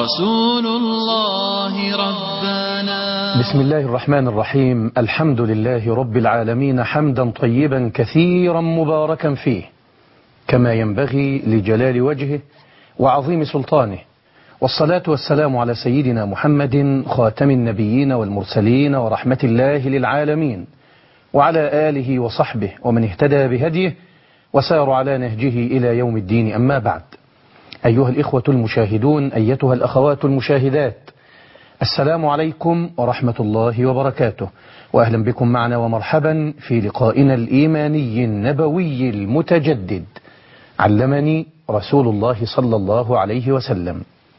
رسول الله ربنا بسم الله الرحمن الرحيم الحمد لله رب العالمين حمدا طيبا كثيرا مباركا فيه كما ينبغي لجلال وجهه وعظيم سلطانه والصلاة والسلام على سيدنا محمد خاتم النبيين والمرسلين ورحمة الله للعالمين وعلى آله وصحبه ومن اهتدى بهديه وسار على نهجه إلى يوم الدين أما بعد أيها الإخوة المشاهدون أيتها الأخوات المشاهدات السلام عليكم ورحمة الله وبركاته وأهلا بكم معنا ومرحبا في لقائنا الإيماني النبوي المتجدد علمني رسول الله صلى الله عليه وسلم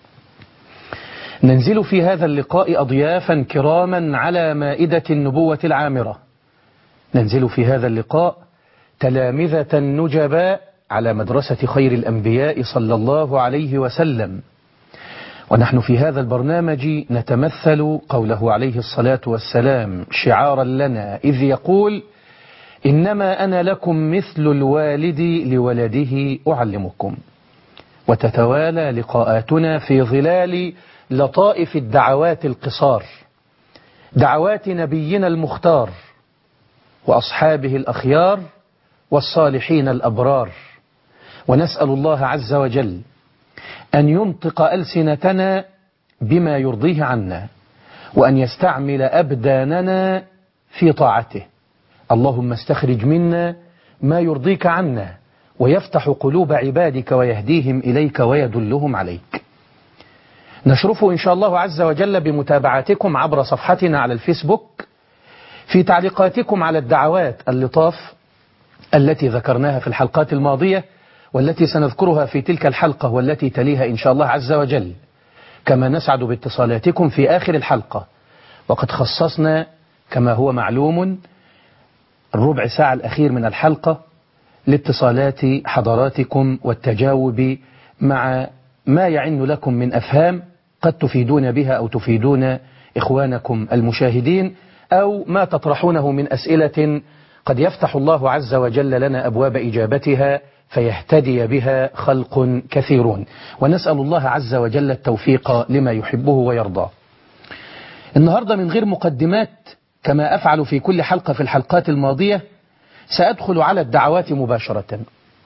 ننزل في هذا اللقاء أضيافا كراما على مائدة النبوة العامرة ننزل في هذا اللقاء تلامذة نجباء على مدرسة خير الأنبياء صلى الله عليه وسلم ونحن في هذا البرنامج نتمثل قوله عليه الصلاة والسلام شعارا لنا إذ يقول إنما أنا لكم مثل الوالد لولده أعلمكم وتتوالى لقاءاتنا في ظلال لطائف الدعوات القصار دعوات نبينا المختار وأصحابه الأخيار والصالحين الأبرار ونسأل الله عز وجل أن ينطق ألسنتنا بما يرضيه عنا وأن يستعمل أبداننا في طاعته اللهم استخرج منا ما يرضيك عنا ويفتح قلوب عبادك ويهديهم إليك ويدلهم عليك نشرف إن شاء الله عز وجل بمتابعتكم عبر صفحتنا على الفيسبوك في تعليقاتكم على الدعوات اللطاف التي ذكرناها في الحلقات الماضية والتي سنذكرها في تلك الحلقة والتي تليها إن شاء الله عز وجل كما نسعد باتصالاتكم في آخر الحلقة وقد خصصنا كما هو معلوم الربع ساعة الأخير من الحلقة لاتصالات حضراتكم والتجاوب مع ما يعن لكم من أفهام قد تفيدون بها أو تفيدون إخوانكم المشاهدين أو ما تطرحونه من أسئلة قد يفتح الله عز وجل لنا أبواب إجابتها فيهتدي بها خلق كثيرون ونسأل الله عز وجل التوفيق لما يحبه ويرضاه النهاردة من غير مقدمات كما أفعل في كل حلقة في الحلقات الماضية سأدخل على الدعوات مباشرة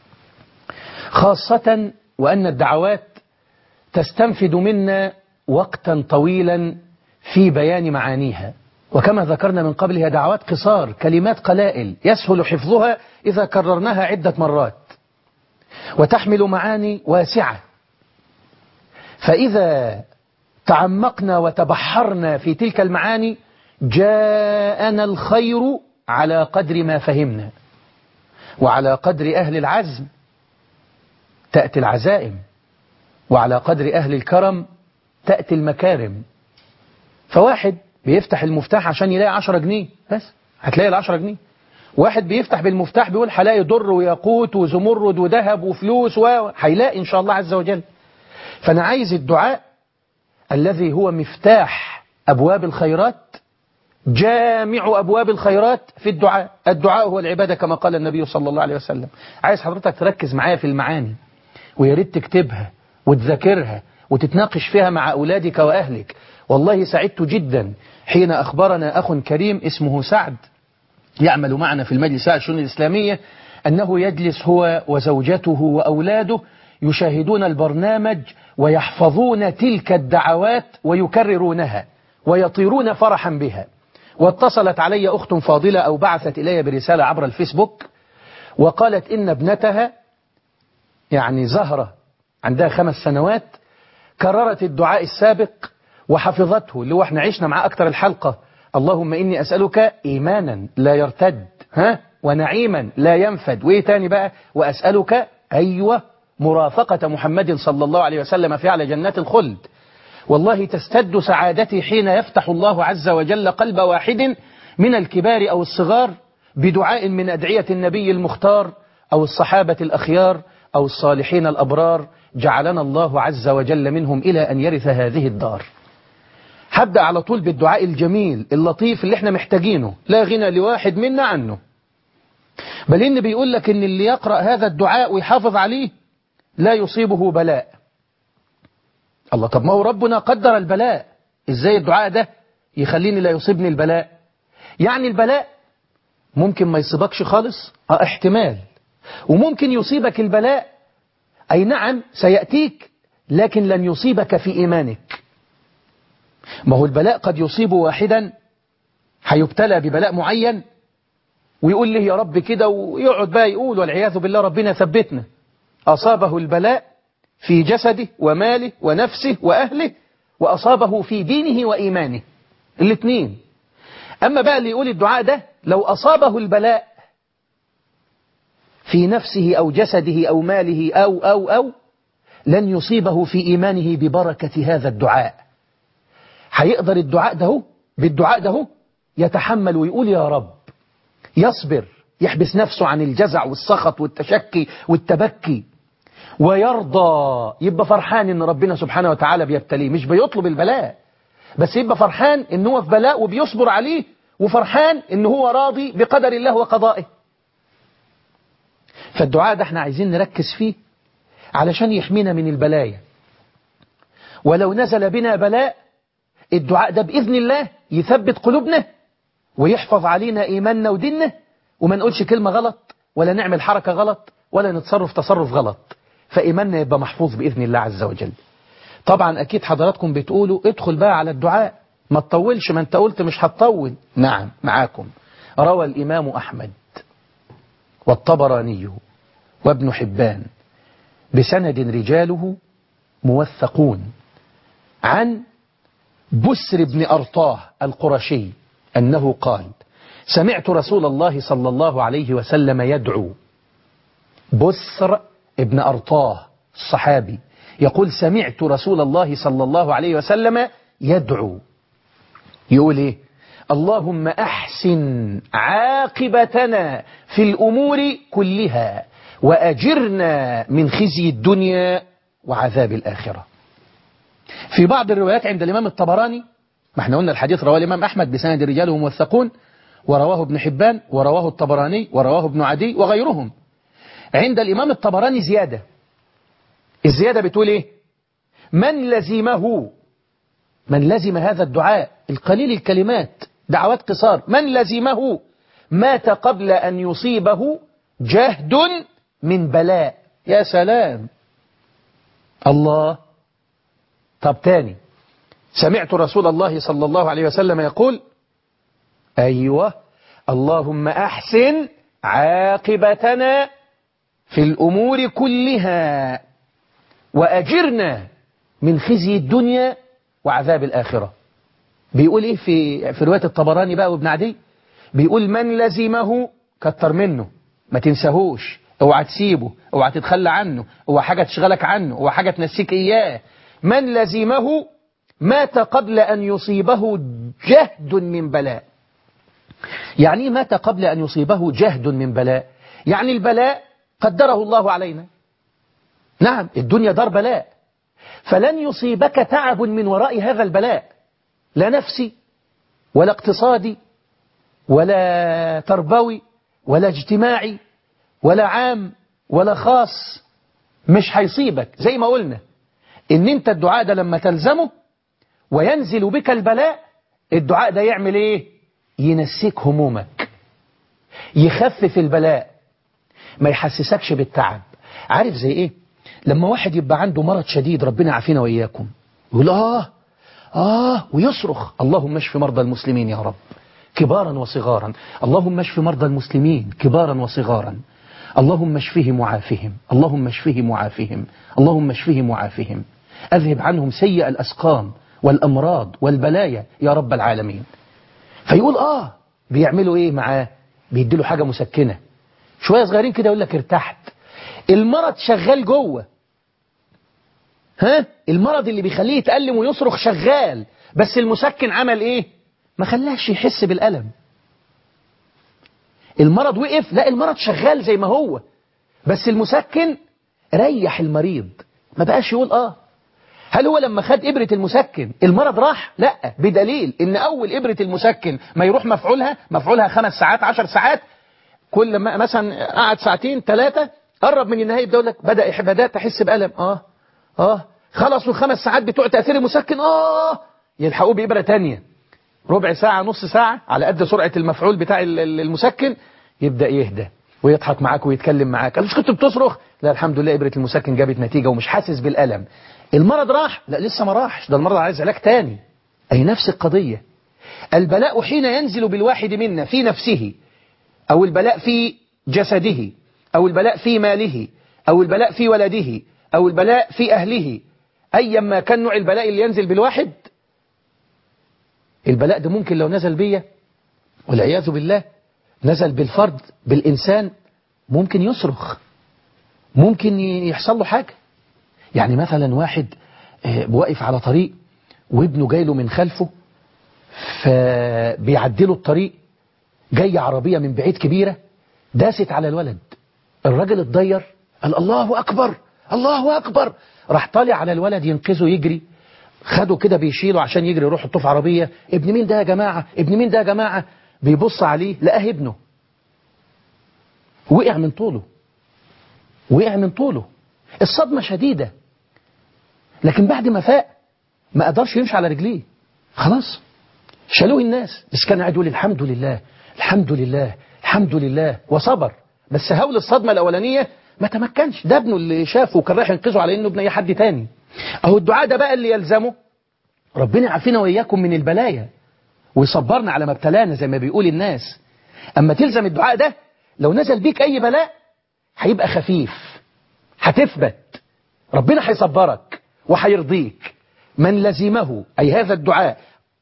خاصة وأن الدعوات تستنفد منا وقتا طويلا في بيان معانيها وكما ذكرنا من قبل هي دعوات قصار كلمات قلائل يسهل حفظها إذا كررناها عدة مرات وتحمل معاني واسعة فإذا تعمقنا وتبحرنا في تلك المعاني جاءنا الخير على قدر ما فهمنا وعلى قدر أهل العزم تأتي العزائم وعلى قدر أهل الكرم تأتي المكارم فواحد بيفتح المفتاح عشان يلاقي 10 جنيه بس هتلاقي ال 10 جنيه واحد بيفتح بالمفتاح بيقول هلاقي در وياقوت وزمرد وذهب وفلوس وهيلاقي ان شاء الله عز وجل فانا عايز الدعاء الذي هو مفتاح ابواب الخيرات جامع ابواب الخيرات في الدعاء الدعاء هو العباده كما قال النبي صلى الله عليه وسلم عايز حضرتك تركز معايا في المعاني ويا ريت تكتبها وتذاكرها وتتناقش فيها مع اولادك واهلك والله سعدت جدا حين أخبرنا أخ كريم اسمه سعد يعمل معنا في المجلس الشؤون الإسلامية أنه يجلس هو وزوجته وأولاده يشاهدون البرنامج ويحفظون تلك الدعوات ويكررونها ويطيرون فرحا بها واتصلت علي أخت فاضلة أو بعثت إلي برسالة عبر الفيسبوك وقالت إن ابنتها يعني زهرة عندها خمس سنوات كررت الدعاء السابق وحفظته اللي هو احنا عشنا معاه أكتر الحلقة اللهم إني أسألك إيمانا لا يرتد ها ونعيما لا ينفد وإيه تاني بقى وأسألك أيوة مرافقة محمد صلى الله عليه وسلم في على جنات الخلد والله تستد سعادتي حين يفتح الله عز وجل قلب واحد من الكبار أو الصغار بدعاء من أدعية النبي المختار أو الصحابة الأخيار أو الصالحين الأبرار جعلنا الله عز وجل منهم إلى أن يرث هذه الدار هبدأ على طول بالدعاء الجميل اللطيف اللي احنا محتاجينه لا غنى لواحد منا عنه بل إن بيقول لك إن اللي يقرأ هذا الدعاء ويحافظ عليه لا يصيبه بلاء الله طب ما هو ربنا قدر البلاء ازاي الدعاء ده يخليني لا يصيبني البلاء يعني البلاء ممكن ما يصيبكش خالص اه احتمال وممكن يصيبك البلاء أي نعم سيأتيك لكن لن يصيبك في إيمانك ما هو البلاء قد يصيب واحدا هيبتلى ببلاء معين ويقول لي يا رب كده ويقعد بقى يقول والعياذ بالله ربنا ثبتنا أصابه البلاء في جسده وماله ونفسه وأهله وأصابه في دينه وإيمانه الاثنين أما بقى اللي يقول الدعاء ده لو أصابه البلاء في نفسه أو جسده أو ماله أو أو أو لن يصيبه في إيمانه ببركة هذا الدعاء هيقدر الدعاء ده بالدعاء ده يتحمل ويقول يا رب يصبر يحبس نفسه عن الجزع والسخط والتشكي والتبكي ويرضى يبقى فرحان ان ربنا سبحانه وتعالى بيبتليه مش بيطلب البلاء بس يبقى فرحان ان هو في بلاء وبيصبر عليه وفرحان ان هو راضي بقدر الله وقضائه فالدعاء ده احنا عايزين نركز فيه علشان يحمينا من البلايا ولو نزل بنا بلاء الدعاء ده بإذن الله يثبت قلوبنا ويحفظ علينا إيماننا وديننا وما نقولش كلمة غلط ولا نعمل حركة غلط ولا نتصرف تصرف غلط فإيماننا يبقى محفوظ بإذن الله عز وجل طبعا أكيد حضراتكم بتقولوا ادخل بقى على الدعاء ما تطولش ما انت قلت مش هتطول نعم معاكم روى الإمام أحمد والطبراني وابن حبان بسند رجاله موثقون عن بسر بن أرطاه القرشي أنه قال سمعت رسول الله صلى الله عليه وسلم يدعو بسر ابن أرطاه الصحابي يقول سمعت رسول الله صلى الله عليه وسلم يدعو يقول ايه اللهم أحسن عاقبتنا في الأمور كلها وأجرنا من خزي الدنيا وعذاب الآخرة في بعض الروايات عند الإمام الطبراني ما احنا قلنا الحديث رواه الإمام أحمد بسند رجاله موثقون ورواه ابن حبان ورواه الطبراني ورواه ابن عدي وغيرهم عند الإمام الطبراني زيادة الزيادة بتقول إيه من لزمه من لزم هذا الدعاء القليل الكلمات دعوات قصار من لزمه مات قبل أن يصيبه جهد من بلاء يا سلام الله طب تاني سمعت رسول الله صلى الله عليه وسلم يقول أيوة اللهم أحسن عاقبتنا في الأمور كلها وأجرنا من خزي الدنيا وعذاب الآخرة بيقول إيه في, في رواية الطبراني بقى وابن عدي بيقول من لزمه كتر منه ما تنساهوش اوعى تسيبه اوعى تتخلى عنه اوعى حاجة تشغلك عنه اوعى حاجة تنسيك إياه من لزمه مات قبل أن يصيبه جهد من بلاء يعني مات قبل أن يصيبه جهد من بلاء يعني البلاء قدره الله علينا نعم الدنيا دار بلاء فلن يصيبك تعب من وراء هذا البلاء لا نفسي ولا اقتصادي ولا تربوي ولا اجتماعي ولا عام ولا خاص مش هيصيبك زي ما قلنا ان انت الدعاء ده لما تلزمه وينزل بك البلاء الدعاء ده يعمل ايه ينسيك همومك يخفف البلاء ما يحسسكش بالتعب عارف زي ايه لما واحد يبقى عنده مرض شديد ربنا عافينا وإياكم يقول آه آه ويصرخ اللهم اشف مرضى المسلمين يا رب كبارا وصغارا اللهم اشف مرضى المسلمين كبارا وصغارا اللهم اشفهم وعافهم اللهم اشفهم وعافهم اللهم اشفهم وعافهم أذهب عنهم سيء الأسقام والأمراض والبلايا يا رب العالمين فيقول آه بيعملوا إيه معاه بيديله حاجة مسكنة شوية صغيرين كده يقول لك ارتحت المرض شغال جوه ها المرض اللي بيخليه يتألم ويصرخ شغال بس المسكن عمل ايه ما خلاش يحس بالألم المرض وقف لا المرض شغال زي ما هو بس المسكن ريح المريض ما بقاش يقول اه هل هو لما خد إبرة المسكن المرض راح لا بدليل ان اول إبرة المسكن ما يروح مفعولها مفعولها خمس ساعات عشر ساعات كل ما مثلا قعد ساعتين ثلاثة قرب من النهاية يبدأ يقول لك بدأ بدأت أحس بألم آه آه خلصوا الخمس ساعات بتوع تأثير المسكن آه يلحقوه بإبرة تانية ربع ساعة نص ساعة على قد سرعة المفعول بتاع ال- ال- المسكن يبدأ يهدى ويضحك معاك ويتكلم معاك قال مش كنت بتصرخ لا الحمد لله إبرة المسكن جابت نتيجة ومش حاسس بالألم المرض راح لا لسه ما راحش ده المرض عايز علاج تاني أي نفس القضية البلاء حين ينزل بالواحد منا في نفسه أو البلاء في جسده أو البلاء في ماله أو البلاء في ولده أو البلاء في أهله أيا ما كان نوع البلاء اللي ينزل بالواحد البلاء ده ممكن لو نزل بيا والعياذ بالله نزل بالفرد بالإنسان ممكن يصرخ ممكن يحصل له حاجة يعني مثلا واحد آه، واقف على طريق وابنه جاي له من خلفه فبيعدله الطريق جاي عربية من بعيد كبيرة داست على الولد الراجل اتضير قال الله أكبر الله أكبر راح طالع على الولد ينقذه يجري خده كده بيشيله عشان يجري يروح يحطه في عربية ابن مين ده يا جماعة ابن مين ده يا جماعة بيبص عليه لقاه ابنه وقع من طوله وقع من طوله الصدمة شديدة لكن بعد ما فاق ما قدرش يمشي على رجليه خلاص شالوه الناس بس كان قاعد يقول الحمد لله الحمد لله الحمد لله وصبر بس هول الصدمة الأولانية ما تمكنش ده ابنه اللي شافه وكان رايح ينقذه على انه ابن اي حد تاني اهو الدعاء ده بقى اللي يلزمه ربنا يعافينا واياكم من البلايا ويصبرنا على ما ابتلانا زي ما بيقول الناس اما تلزم الدعاء ده لو نزل بيك اي بلاء هيبقى خفيف هتثبت ربنا هيصبرك وهيرضيك من لزمه أي هذا الدعاء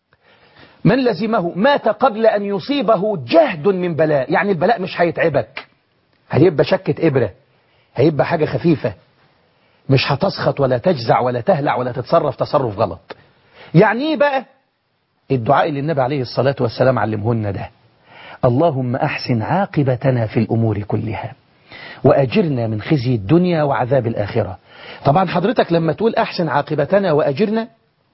من لزمه مات قبل أن يصيبه جهد من بلاء يعني البلاء مش هيتعبك هيبقى شكة إبرة هيبقى حاجة خفيفة مش هتسخط ولا تجزع ولا تهلع ولا تتصرف تصرف غلط يعني ايه بقى الدعاء اللي النبي عليه الصلاة والسلام علمهن ده اللهم أحسن عاقبتنا في الأمور كلها وأجرنا من خزي الدنيا وعذاب الآخرة طبعا حضرتك لما تقول أحسن عاقبتنا وأجرنا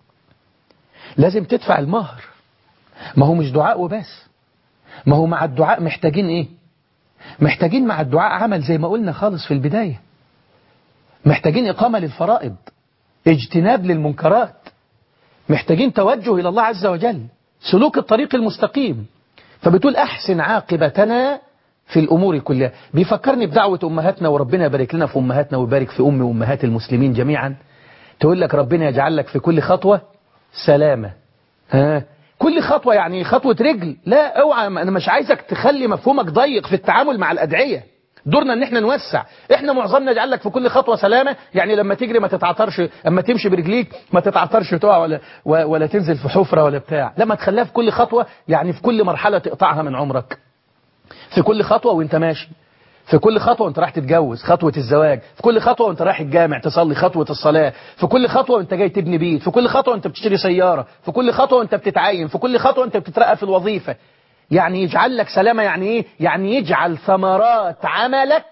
لازم تدفع المهر ما هو مش دعاء وبس ما هو مع الدعاء محتاجين ايه محتاجين مع الدعاء عمل زي ما قلنا خالص في البداية محتاجين إقامة للفرائض اجتناب للمنكرات محتاجين توجه إلى الله عز وجل سلوك الطريق المستقيم فبتقول أحسن عاقبتنا في الأمور كلها بيفكرني بدعوة أمهاتنا وربنا يبارك لنا في أمهاتنا ويبارك في أم وأمهات المسلمين جميعا تقول لك ربنا يجعل لك في كل خطوة سلامة ها كل خطوة يعني خطوة رجل لا اوعى أنا مش عايزك تخلي مفهومك ضيق في التعامل مع الأدعية دورنا ان احنا نوسع احنا معظمنا يجعل لك في كل خطوة سلامة يعني لما تجري ما تتعطرش اما تمشي برجليك ما تتعطرش تقع ولا ولا تنزل في حفرة ولا بتاع لما تخليها في كل خطوة يعني في كل مرحلة تقطعها من عمرك في كل خطوة وانت ماشي في كل خطوة وانت رايح تتجوز خطوة الزواج في كل خطوة وانت رايح الجامع تصلي خطوة الصلاة في كل خطوة وانت جاي تبني بيت في كل خطوة وانت بتشتري سيارة في كل خطوة وانت بتتعين في كل خطوة وانت بتترقى في الوظيفة يعني يجعل لك سلامة يعني ايه يعني يجعل ثمرات عملك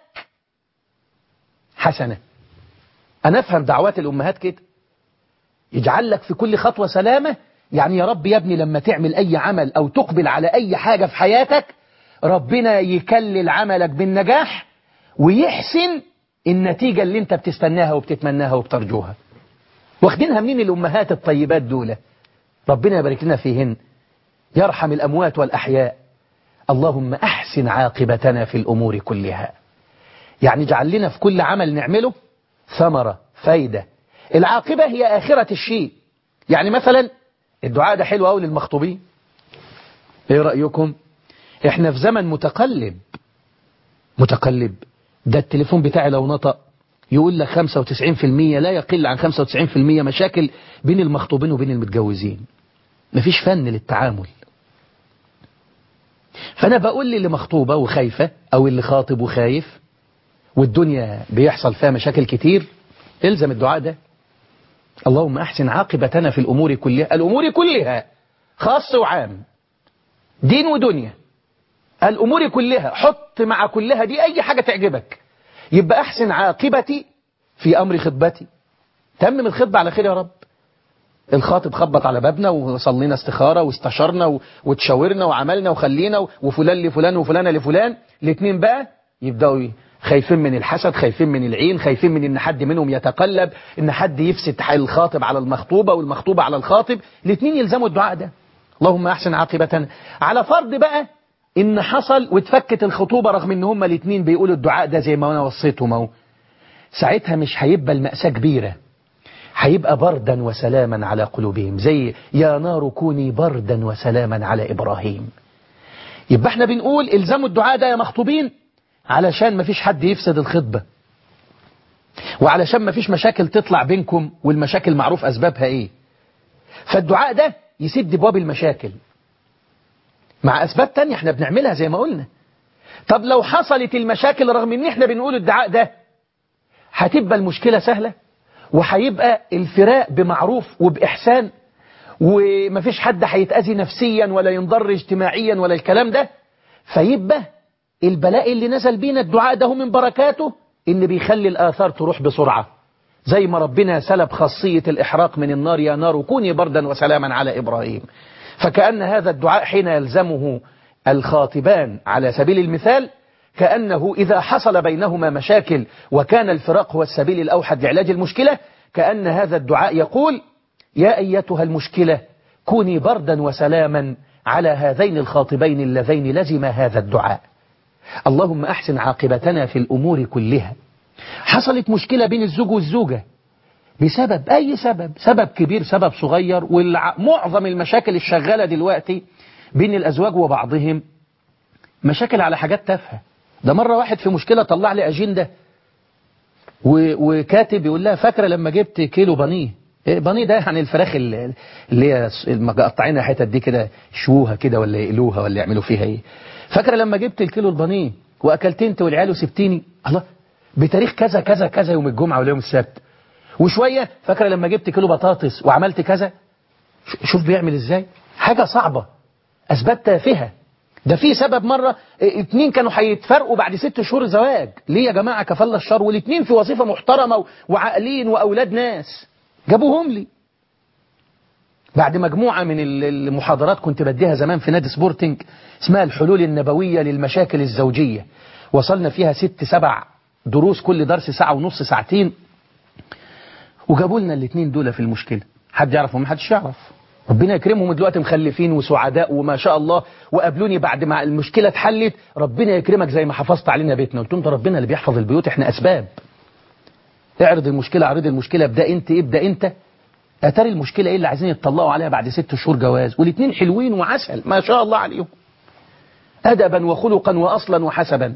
حسنة أنا أفهم دعوات الأمهات كده يجعل لك في كل خطوة سلامة يعني يا رب يا ابني لما تعمل أي عمل أو تقبل على أي حاجة في حياتك ربنا يكلل عملك بالنجاح ويحسن النتيجة اللي انت بتستناها وبتتمناها وبترجوها واخدينها منين الأمهات الطيبات دول ربنا يبارك لنا فيهن يرحم الأموات والأحياء اللهم أحسن عاقبتنا في الأمور كلها يعني اجعل لنا في كل عمل نعمله ثمرة فايدة العاقبة هي آخرة الشيء يعني مثلا الدعاء ده حلو قوي للمخطوبين ايه رأيكم احنا في زمن متقلب متقلب ده التليفون بتاعي لو نطق يقول لك 95% لا يقل عن 95% مشاكل بين المخطوبين وبين المتجوزين مفيش فن للتعامل فأنا بقول لي اللي مخطوبة وخايفة أو اللي خاطب وخايف والدنيا بيحصل فيها مشاكل كتير الزم الدعاء ده اللهم أحسن عاقبتنا في الأمور كلها الأمور كلها خاص وعام دين ودنيا الأمور كلها حط مع كلها دي أي حاجة تعجبك يبقى أحسن عاقبتي في أمر خطبتي تمم الخطبة على خير يا رب الخاطب خبط على بابنا وصلينا استخارة واستشرنا وتشاورنا وعملنا وخلينا وفلان لفلان وفلانة لفلان الاثنين بقى يبدأوا خايفين من الحسد خايفين من العين خايفين من ان حد منهم يتقلب ان حد يفسد الخاطب على المخطوبة والمخطوبة على الخاطب الاثنين يلزموا الدعاء ده اللهم احسن عاقبتنا على فرض بقى ان حصل واتفكت الخطوبة رغم ان هما الاثنين بيقولوا الدعاء ده زي ما انا وصيتهم اهو ساعتها مش هيبقى المأساة كبيرة هيبقى بردا وسلاما على قلوبهم زي يا نار كوني بردا وسلاما على إبراهيم يبقى احنا بنقول الزموا الدعاء ده يا مخطوبين علشان ما فيش حد يفسد الخطبة وعلشان ما فيش مشاكل تطلع بينكم والمشاكل معروف أسبابها ايه فالدعاء ده يسد بواب المشاكل مع أسباب تانية احنا بنعملها زي ما قلنا طب لو حصلت المشاكل رغم ان احنا بنقول الدعاء ده هتبقى المشكلة سهلة وهيبقى الفراق بمعروف وبإحسان ومفيش حد هيتأذي نفسيا ولا ينضر اجتماعيا ولا الكلام ده فيبقى البلاء اللي نزل بينا الدعاء ده من بركاته اللي بيخلي الآثار تروح بسرعة زي ما ربنا سلب خاصية الإحراق من النار يا نار كوني بردا وسلاما على إبراهيم فكأن هذا الدعاء حين يلزمه الخاطبان على سبيل المثال كأنه إذا حصل بينهما مشاكل وكان الفراق هو السبيل الأوحد لعلاج المشكلة كأن هذا الدعاء يقول يا أيتها المشكلة كوني بردا وسلاما على هذين الخاطبين اللذين لزم هذا الدعاء اللهم أحسن عاقبتنا في الأمور كلها حصلت مشكلة بين الزوج والزوجة بسبب أي سبب سبب كبير سبب صغير ومعظم المشاكل الشغالة دلوقتي بين الأزواج وبعضهم مشاكل على حاجات تافهة ده مرة واحد في مشكلة طلع لي أجندة وكاتب يقول لها فاكرة لما جبت كيلو بانيه إيه بانيه ده يعني الفراخ اللي هي مقطعينها حتت دي كده شوها كده ولا يقلوها ولا يعملوا فيها ايه فاكرة لما جبت الكيلو البانيه واكلت انت والعيال وسبتيني الله بتاريخ كذا كذا كذا يوم الجمعة ولا يوم السبت وشوية فاكرة لما جبت كيلو بطاطس وعملت كذا شوف بيعمل ازاي حاجة صعبة اسباب تافهة ده في سبب مرة اتنين كانوا هيتفرقوا بعد ست شهور زواج ليه يا جماعة كفل الشر والاتنين في وظيفة محترمة وعاقلين وأولاد ناس جابوهم لي بعد مجموعة من المحاضرات كنت بديها زمان في نادي سبورتنج اسمها الحلول النبوية للمشاكل الزوجية وصلنا فيها ست سبع دروس كل درس ساعة ونص ساعتين وجابوا لنا الاتنين دول في المشكلة حد يعرف وما حدش يعرف ربنا يكرمهم دلوقتي مخلفين وسعداء وما شاء الله وقابلوني بعد ما المشكلة اتحلت ربنا يكرمك زي ما حفظت علينا بيتنا قلت لهم ده ربنا اللي بيحفظ البيوت احنا أسباب اعرض المشكلة اعرض المشكلة ابدأ انت ابدأ انت اتاري المشكلة ايه اللي عايزين يتطلقوا عليها بعد ست شهور جواز والاتنين حلوين وعسل ما شاء الله عليهم أدبا وخلقا وأصلا وحسبا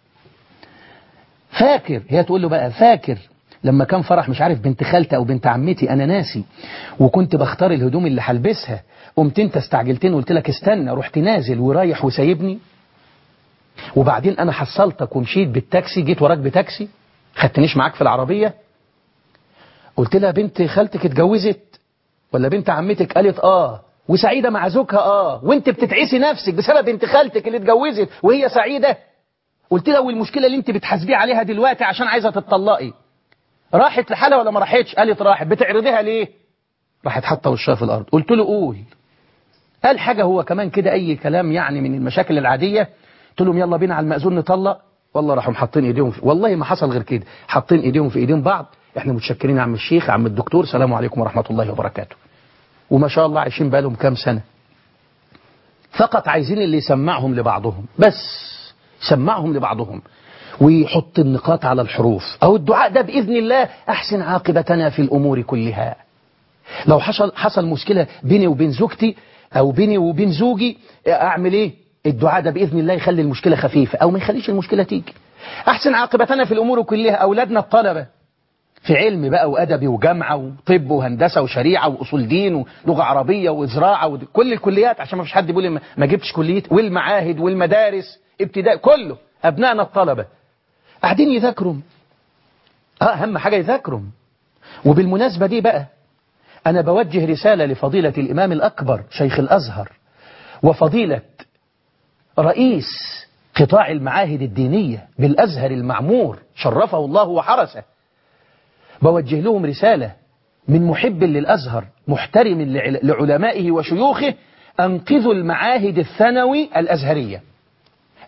فاكر هي تقول له بقى فاكر لما كان فرح مش عارف بنت خالتي او بنت عمتي انا ناسي وكنت بختار الهدوم اللي هلبسها قمت انت استعجلتني وقلت لك استنى رحت نازل ورايح وسايبني وبعدين انا حصلتك ومشيت بالتاكسي جيت وراك بتاكسي خدتنيش معاك في العربية قلت لها بنت خالتك اتجوزت ولا بنت عمتك قالت اه وسعيدة مع زوجها اه وانت بتتعسي نفسك بسبب بنت خالتك اللي اتجوزت وهي سعيدة قلت لها والمشكلة اللي انت بتحاسبيه عليها دلوقتي عشان عايزة تتطلقي راحت لحالها ولا ما راحتش قالت راحت بتعرضيها ليه راحت حاطه وشها في الارض قلت له قول قال حاجة هو كمان كده اي كلام يعني من المشاكل العادية قلت لهم يلا بينا على المأذون نطلق والله راحوا حاطين ايديهم في والله ما حصل غير كده حاطين ايديهم في ايدين بعض احنا متشكرين يا عم الشيخ عم الدكتور سلام عليكم ورحمة الله وبركاته وما شاء الله عايشين بقالهم كام سنة فقط عايزين اللي يسمعهم لبعضهم بس سمعهم لبعضهم ويحط النقاط على الحروف أو الدعاء ده بإذن الله أحسن عاقبتنا في الأمور كلها لو حصل, حصل مشكلة بيني وبين زوجتي أو بيني وبين زوجي أعمل إيه الدعاء ده بإذن الله يخلي المشكلة خفيفة أو ما يخليش المشكلة تيجي أحسن عاقبتنا في الأمور كلها أولادنا الطلبة في علم بقى وأدبي وجامعة وطب وهندسة وشريعة وأصول دين ولغة عربية وزراعة وكل الكليات عشان ما فيش حد يقول ما جبتش كلية والمعاهد والمدارس ابتداء كله أبنائنا الطلبة قاعدين يذاكروا اه اهم حاجة يذاكروا وبالمناسبة دي بقى أنا بوجه رسالة لفضيلة الإمام الأكبر شيخ الأزهر وفضيلة رئيس قطاع المعاهد الدينية بالأزهر المعمور شرفه الله وحرسه بوجه لهم رسالة من محب للأزهر محترم لعلمائه وشيوخه أنقذوا المعاهد الثانوي الأزهرية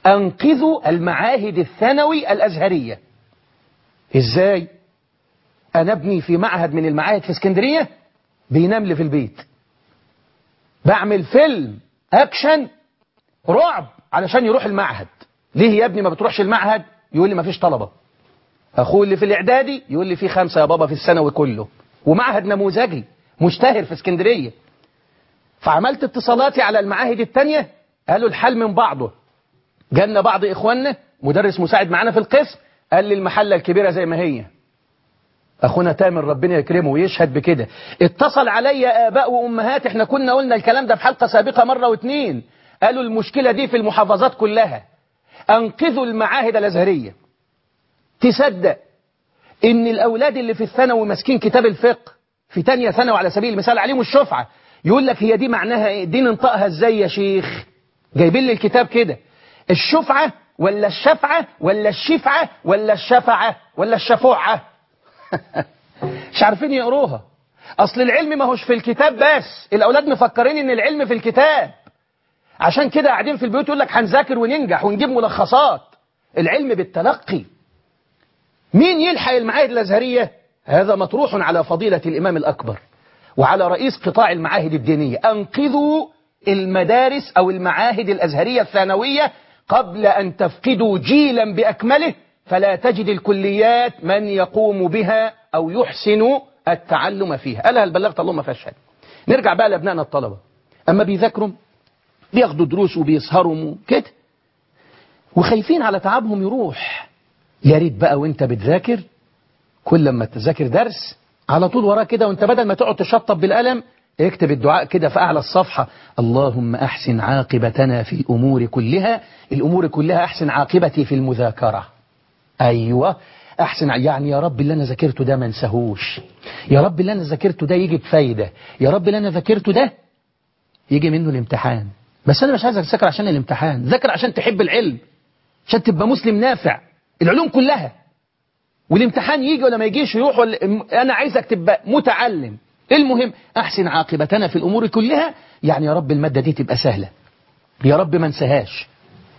أنقذوا المعاهد الثانوي الأزهرية إزاي؟ أنا ابني في معهد من المعاهد في اسكندرية بينام لي في البيت بعمل فيلم أكشن رعب علشان يروح المعهد ليه يا ابني ما بتروحش المعهد يقول لي ما فيش طلبة أخوه اللي في الإعدادي يقول لي في خمسة يا بابا في الثانوي كله ومعهد نموذجي مشتهر في اسكندرية فعملت اتصالاتي على المعاهد التانية قالوا الحل من بعضه جالنا بعض إخواننا مدرس مساعد معانا في القسم قال لي المحلة الكبيرة زي ما هي أخونا تامر ربنا يكرمه ويشهد بكده اتصل علي آباء وأمهات احنا كنا قلنا الكلام ده في حلقة سابقة مرة واتنين قالوا المشكلة دي في المحافظات كلها أنقذوا المعاهد الأزهرية تصدق إن الأولاد اللي في الثانوي ماسكين كتاب الفقه في تانية ثانوي على سبيل المثال عليهم الشفعة يقول لك هي دي معناها إيه دي ننطقها إزاي يا شيخ جايبين لي الكتاب كده الشفعة ولا الشفعة ولا الشفعة ولا الشفعة ولا الشفوعة مش عارفين يقروها أصل العلم ما هوش في الكتاب بس الأولاد مفكرين إن العلم في الكتاب عشان كده قاعدين في البيوت يقول لك هنذاكر وننجح ونجيب ملخصات العلم بالتلقي مين يلحق المعاهد الأزهرية هذا مطروح على فضيلة الإمام الأكبر وعلى رئيس قطاع المعاهد الدينية أنقذوا المدارس أو المعاهد الأزهرية الثانوية قبل أن تفقدوا جيلا بأكمله فلا تجد الكليات من يقوم بها أو يحسن التعلم فيها ألا هل بلغت اللهم فاشهد نرجع بقى لأبنائنا الطلبة أما بيذاكروا بياخدوا دروس وبيسهروا كده وخايفين على تعبهم يروح يا ريت بقى وانت بتذاكر كل لما تذاكر درس على طول وراه كده وانت بدل ما تقعد تشطب بالقلم اكتب الدعاء كده في أعلى الصفحة اللهم أحسن عاقبتنا في الأمور كلها الأمور كلها أحسن عاقبتي في المذاكرة أيوة أحسن يعني يا رب اللي أنا ذاكرته ده ما انساهوش يا رب اللي أنا ذاكرته ده يجي بفايدة يا رب اللي أنا ذاكرته ده يجي منه الامتحان بس أنا مش عايزك تذاكر عشان الامتحان ذاكر عشان تحب العلم عشان تبقى مسلم نافع العلوم كلها والامتحان يجي ولا ما يجيش يروح ولا أنا عايزك تبقى متعلم المهم أحسن عاقبتنا في الأمور كلها يعني يا رب المادة دي تبقى سهلة يا رب ما انساهاش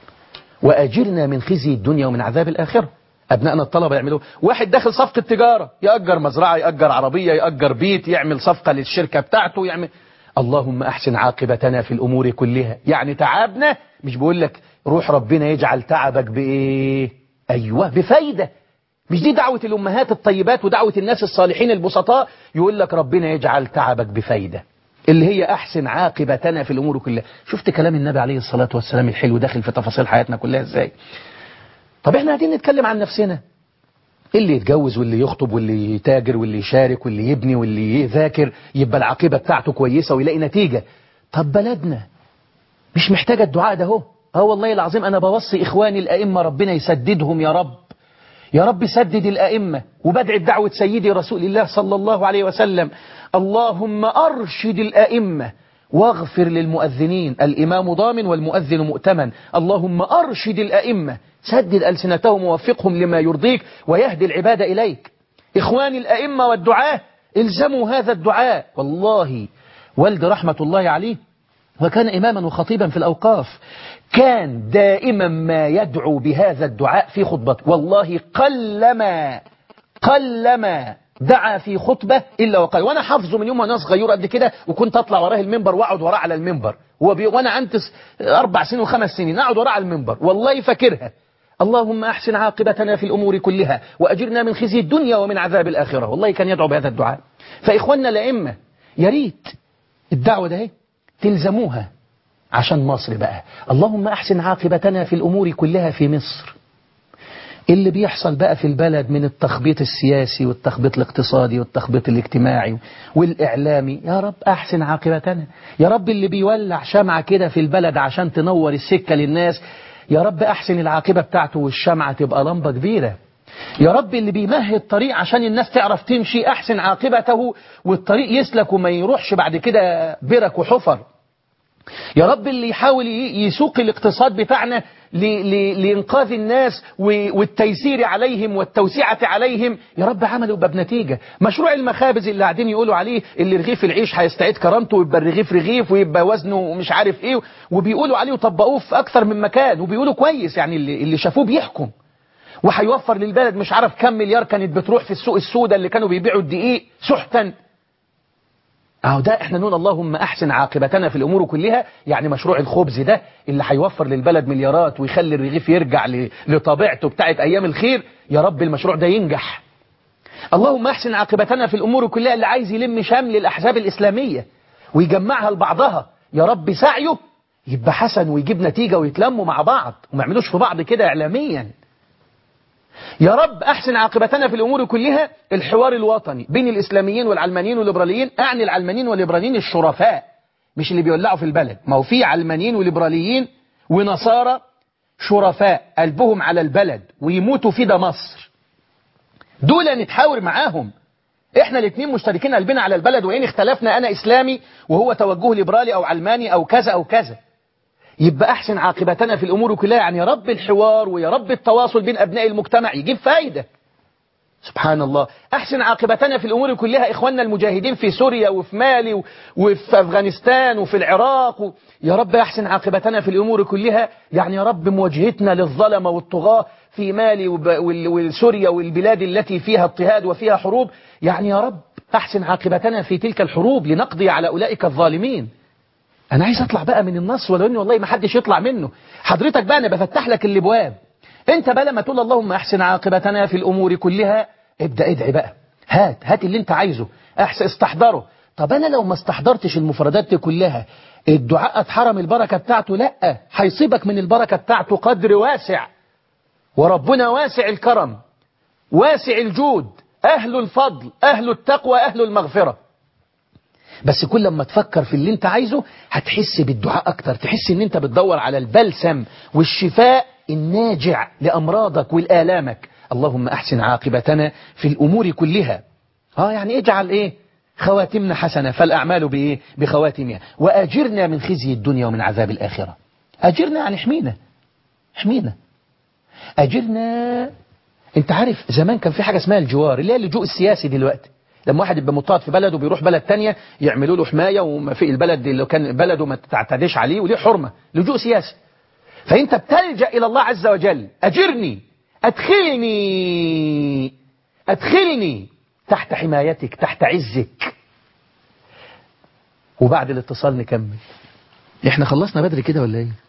وأجرنا من خزي الدنيا ومن عذاب الآخرة أبنائنا الطلبة يعملوا واحد داخل صفقة تجارة يأجر مزرعة يأجر عربية يأجر بيت يعمل صفقة للشركة بتاعته يعمل اللهم أحسن عاقبتنا في الأمور كلها يعني تعبنا مش بقول لك روح ربنا يجعل تعبك بإيه أيوة بفايدة مش دي دعوة الأمهات الطيبات ودعوة الناس الصالحين البسطاء يقول لك ربنا يجعل تعبك بفايدة اللي هي أحسن عاقبتنا في الأمور كلها شفت كلام النبي عليه الصلاة والسلام الحلو داخل في تفاصيل حياتنا كلها إزاي طب احنا قاعدين نتكلم عن نفسنا اللي يتجوز واللي يخطب واللي يتاجر واللي يشارك واللي يبني واللي يذاكر يبقى العاقبة بتاعته كويسة ويلاقي نتيجة طب بلدنا مش محتاجة الدعاء ده هو اه والله العظيم أنا بوصي إخواني الأئمة ربنا يسددهم يا رب يا رب سدد الأئمة وبدعي بدعوة سيدي رسول الله صلى الله عليه وسلم اللهم أرشد الأئمة واغفر للمؤذنين الإمام ضامن والمؤذن مؤتمن اللهم أرشد الأئمة سدد ألسنتهم ووفقهم لما يرضيك ويهدي العباد إليك إخواني الأئمة والدعاء الزموا هذا الدعاء والله والد رحمة الله عليه وكان إماما وخطيبا في الأوقاف كان دائما ما يدعو بهذا الدعاء في خطبته والله قلما قلما دعا في خطبة إلا وقال وأنا حافظه من يوم وأنا صغير قد كده وكنت أطلع وراه المنبر وأقعد وراه على المنبر هو بي وأنا عندي أربع سنين وخمس سنين أقعد وراه على المنبر والله فاكرها اللهم أحسن عاقبتنا في الأمور كلها وأجرنا من خزي الدنيا ومن عذاب الآخرة والله كان يدعو بهذا الدعاء فإخواننا الأئمة يا ريت الدعوة ده تلزموها عشان مصر بقى اللهم أحسن عاقبتنا في الأمور كلها في مصر اللي بيحصل بقى في البلد من التخبيط السياسي والتخبيط الاقتصادي والتخبيط الاجتماعي والإعلامي يا رب أحسن عاقبتنا يا رب اللي بيولع شمعة كده في البلد عشان تنور السكة للناس يا رب أحسن العاقبة بتاعته والشمعة تبقى لمبة كبيرة يا رب اللي بيمهد طريق عشان الناس تعرف تمشي أحسن عاقبته والطريق يسلك وما يروحش بعد كده برك وحفر يا رب اللي يحاول يسوق الاقتصاد بتاعنا ل... ل... لإنقاذ الناس و... والتيسير عليهم والتوسعة عليهم يا رب عملوا يبقى بنتيجة مشروع المخابز اللي قاعدين يقولوا عليه اللي رغيف العيش هيستعيد كرامته ويبقى الرغيف رغيف ويبقى وزنه مش عارف ايه وبيقولوا عليه وطبقوه في أكثر من مكان وبيقولوا كويس يعني اللي, اللي شافوه بيحكم وهيوفر للبلد مش عارف كم مليار كانت بتروح في السوق السوداء اللي كانوا بيبيعوا الدقيق سحتا اهو ده احنا نقول اللهم احسن عاقبتنا في الامور كلها يعني مشروع الخبز ده اللي هيوفر للبلد مليارات ويخلي الرغيف يرجع ل- لطبيعته بتاعت ايام الخير يا رب المشروع ده ينجح اللهم احسن عاقبتنا في الامور كلها اللي عايز يلم شمل الاحزاب الاسلاميه ويجمعها لبعضها يا رب سعيه يبقى حسن ويجيب نتيجه ويتلموا مع بعض وما يعملوش في بعض كده اعلاميا يا رب أحسن عاقبتنا في الأمور كلها الحوار الوطني بين الإسلاميين والعلمانيين والليبراليين أعني العلمانيين والليبراليين الشرفاء مش اللي بيولعوا في البلد ما هو في علمانيين وليبراليين ونصارى شرفاء قلبهم على البلد ويموتوا في ده مصر دول نتحاور معاهم احنا الاثنين مشتركين قلبنا على البلد وإن اختلفنا أنا إسلامي وهو توجه ليبرالي أو علماني أو كذا أو كذا يبقى أحسن عاقبتنا في الأمور كلها يعني يا رب الحوار ويا رب التواصل بين أبناء المجتمع يجيب فايدة سبحان الله أحسن عاقبتنا في الأمور كلها إخواننا المجاهدين في سوريا وفي مالي و- وفي أفغانستان وفي العراق و... يا رب أحسن عاقبتنا في الأمور كلها يعني يا رب مواجهتنا للظلمة والطغاة في مالي وب... وال... وسوريا والبلاد التي فيها اضطهاد وفيها حروب يعني يا رب أحسن عاقبتنا في تلك الحروب لنقضي على أولئك الظالمين انا عايز اطلع بقى من النص ولو اني والله ما حدش يطلع منه حضرتك بقى انا بفتح لك الابواب انت بقى لما تقول اللهم احسن عاقبتنا في الامور كلها ابدا ادعي بقى هات هات اللي انت عايزه احسن استحضره طب انا لو ما استحضرتش المفردات دي كلها الدعاء اتحرم البركه بتاعته لا هيصيبك من البركه بتاعته قدر واسع وربنا واسع الكرم واسع الجود اهل الفضل اهل التقوى اهل المغفره بس كل ما تفكر في اللي انت عايزه هتحس بالدعاء اكتر تحس ان انت بتدور على البلسم والشفاء الناجع لامراضك والالامك اللهم احسن عاقبتنا في الامور كلها اه يعني اجعل ايه خواتمنا حسنة فالاعمال بايه بخواتمها واجرنا من خزي الدنيا ومن عذاب الاخرة اجرنا يعني احمينا احمينا اجرنا انت عارف زمان كان في حاجة اسمها الجوار اللي هي اللجوء السياسي دلوقتي لما واحد يبقى مضطهد في بلده وبيروح بلد تانية يعملوا له حماية وما في البلد اللي كان بلده ما تعتديش عليه وليه حرمة لجوء سياسي فانت بتلجأ الى الله عز وجل اجرني ادخلني ادخلني تحت حمايتك تحت عزك وبعد الاتصال نكمل احنا خلصنا بدري كده ولا ايه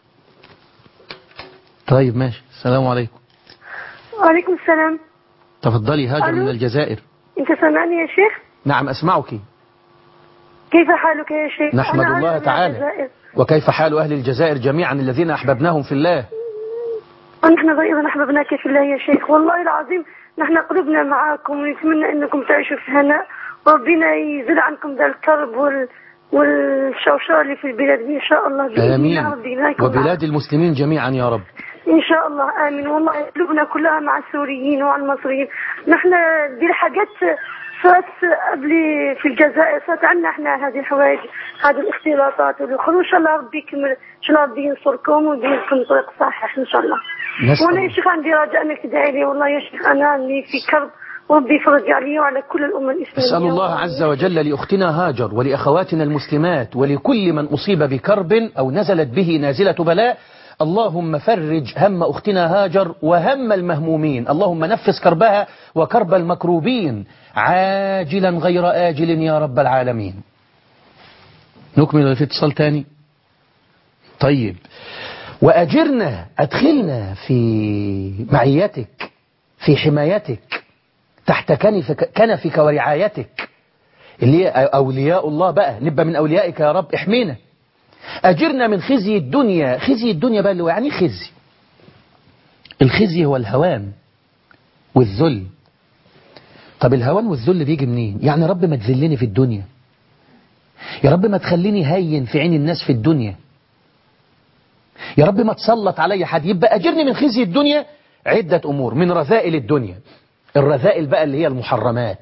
طيب ماشي السلام عليكم وعليكم السلام تفضلي هاجر ألو؟ من الجزائر انت سامعني يا شيخ نعم اسمعك كيف حالك يا شيخ نحمد أنا الله عايشة تعالى. بالجزائر. وكيف حال أهل الجزائر جميعا الذين أحببناهم في الله ونحن أيضا أحببناك في الله يا شيخ والله العظيم نحن قلوبنا معاكم ونتمنى أنكم تعيشوا في هناء وربنا يزيل عنكم ذا الكرب وال والشوشرة اللي في البلاد إن شاء الله بإذن آمين الله ربي لا يكون وبلاد المسلمين جميعا يا رب إن شاء الله آمين والله قلوبنا كلها مع السوريين ومع المصريين نحن دي الحاجات صارت قبل في الجزائر صارت عندنا احنا هذه الحوايج هذه الاختلاطات والخروج ان شاء الله ربي يكمل ان شاء الله ربي ينصركم ويديركم طريق صحيح ان شاء الله نسأل وانا يا الله. شيخ عندي رجاء انك تدعي لي والله يا شيخ انا اللي في كرب وربي يفرج علي وعلى كل الامه الاسلاميه أسأل الله عز وجل لأختنا هاجر ولأخواتنا المسلمات ولكل من أصيب بكرب أو نزلت به نازلة بلاء اللهم فرج هم أختنا هاجر وهم المهمومين اللهم نفس كربها وكرب المكروبين عاجلا غير آجل يا رب العالمين نكمل في اتصال تاني طيب وأجرنا أدخلنا في معيتك في حمايتك تحت كنفك, كنفك ورعايتك اللي هي أولياء الله بقى نبقى من أوليائك يا رب احمينا أجرنا من خزي الدنيا خزي الدنيا بقى اللي هو يعني خزي الخزي هو الهوان والذل طب الهوان والذل بيجي منين يعني رب ما تذلني في الدنيا يا رب ما تخليني هين في عين الناس في الدنيا يا رب ما تسلط علي حد يبقى أجرني من خزي الدنيا عدة أمور من رذائل الدنيا الرذائل بقى اللي هي المحرمات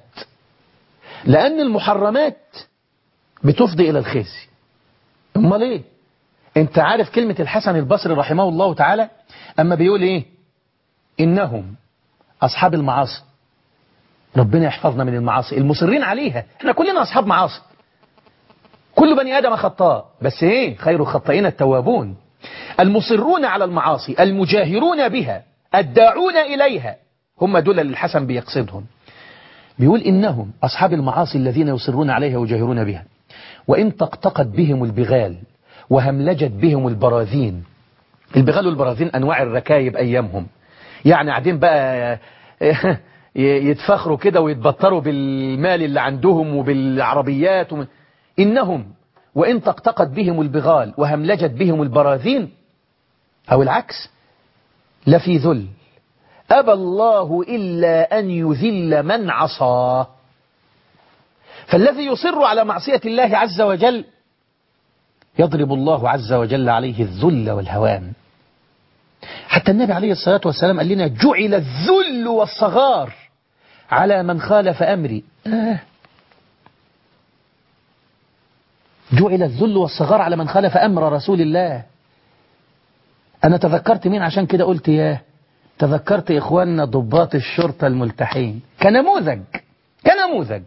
لأن المحرمات بتفضي إلى الخزي امال ايه انت عارف كلمة الحسن البصري رحمه الله تعالى اما بيقول ايه انهم اصحاب المعاصي ربنا يحفظنا من المعاصي المصرين عليها احنا كلنا اصحاب معاصي كل بني ادم خطاء بس ايه خير الخطائين التوابون المصرون على المعاصي المجاهرون بها الداعون اليها هم دول اللي الحسن بيقصدهم بيقول إنهم أصحاب المعاصي الذين يصرون عليها ويجاهرون بها وإن طقطقت بهم البغال وهملجت بهم البراذين البغال والبراذين أنواع الركايب أيامهم يعني قاعدين بقى يتفخروا كده ويتبطروا بالمال اللي عندهم وبالعربيات ومن إنهم وإن طقطقت بهم البغال وهملجت بهم البراذين أو العكس لفي ذل أبى الله إلا أن يذل من عصاه فالذي يصر على معصية الله عز وجل يضرب الله عز وجل عليه الذل والهوان حتى النبي عليه الصلاة والسلام قال لنا جعل الذل والصغار على من خالف أمري آه. جعل الذل والصغار على من خالف أمر رسول الله أنا تذكرت مين عشان كده قلت ياه تذكرت إخواننا ضباط الشرطة الملتحين كنموذج كنموذج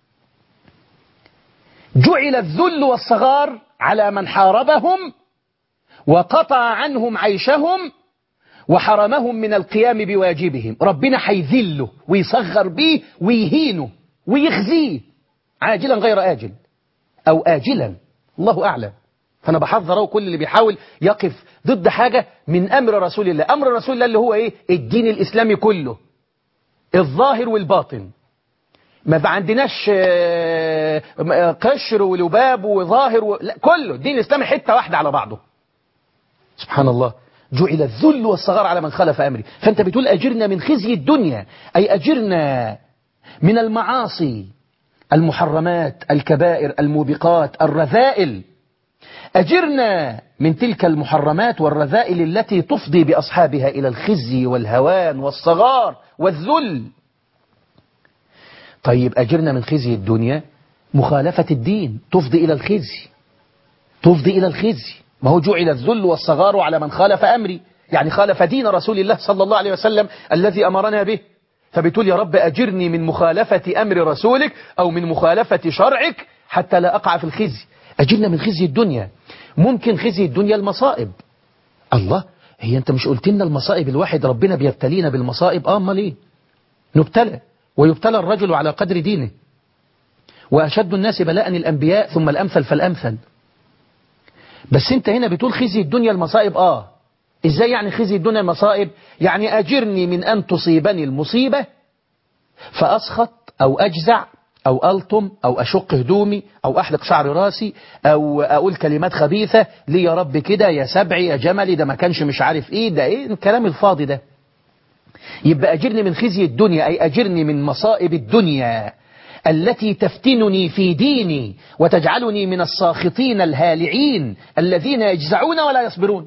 جعل الذل والصغار على من حاربهم وقطع عنهم عيشهم وحرمهم من القيام بواجبهم ربنا حيذله ويصغر بيه ويهينه ويخزيه عاجلا غير آجل أو آجلا الله أعلم فأنا بحذره كل اللي بيحاول يقف ضد حاجة من أمر رسول الله أمر رسول الله اللي هو إيه الدين الإسلامي كله الظاهر والباطن ما عندناش قشر ولباب وظاهر و... لا كله الدين الإسلامي حتة واحدة على بعضه سبحان الله جعل الذل والصغار على من خالف أمري فأنت بتقول أجرنا من خزي الدنيا أي أجرنا من المعاصي المحرمات الكبائر الموبقات الرذائل أجرنا من تلك المحرمات والرذائل التي تفضي بأصحابها إلى الخزي والهوان والصغار والذل طيب أجرنا من خزي الدنيا مخالفة الدين تفضي إلى الخزي تفضي إلى الخزي ما هو جعل الذل والصغار على من خالف أمري يعني خالف دين رسول الله صلى الله عليه وسلم الذي أمرنا به فبتقول يا رب أجرني من مخالفة أمر رسولك أو من مخالفة شرعك حتى لا أقع في الخزي أجرنا من خزي الدنيا ممكن خزي الدنيا المصائب الله هي أنت مش قلت لنا المصائب الواحد ربنا بيبتلينا بالمصائب آه أمال إيه نبتلى ويبتلى الرجل على قدر دينه وأشد الناس بلاء الأنبياء ثم الأمثل فالأمثل بس أنت هنا بتقول خزي الدنيا المصائب آه إزاي يعني خزي الدنيا المصائب يعني أجرني من أن تصيبني المصيبة فأسخط أو أجزع أو ألطم أو أشق هدومي أو أحلق شعر راسي أو أقول كلمات خبيثة لي يا رب كده يا سبعي يا جملي ده ما كانش مش عارف إيه ده إيه الكلام الفاضي ده يبقى أجرني من خزي الدنيا أي أجرني من مصائب الدنيا التي تفتنني في ديني وتجعلني من الساخطين الهالعين الذين يجزعون ولا يصبرون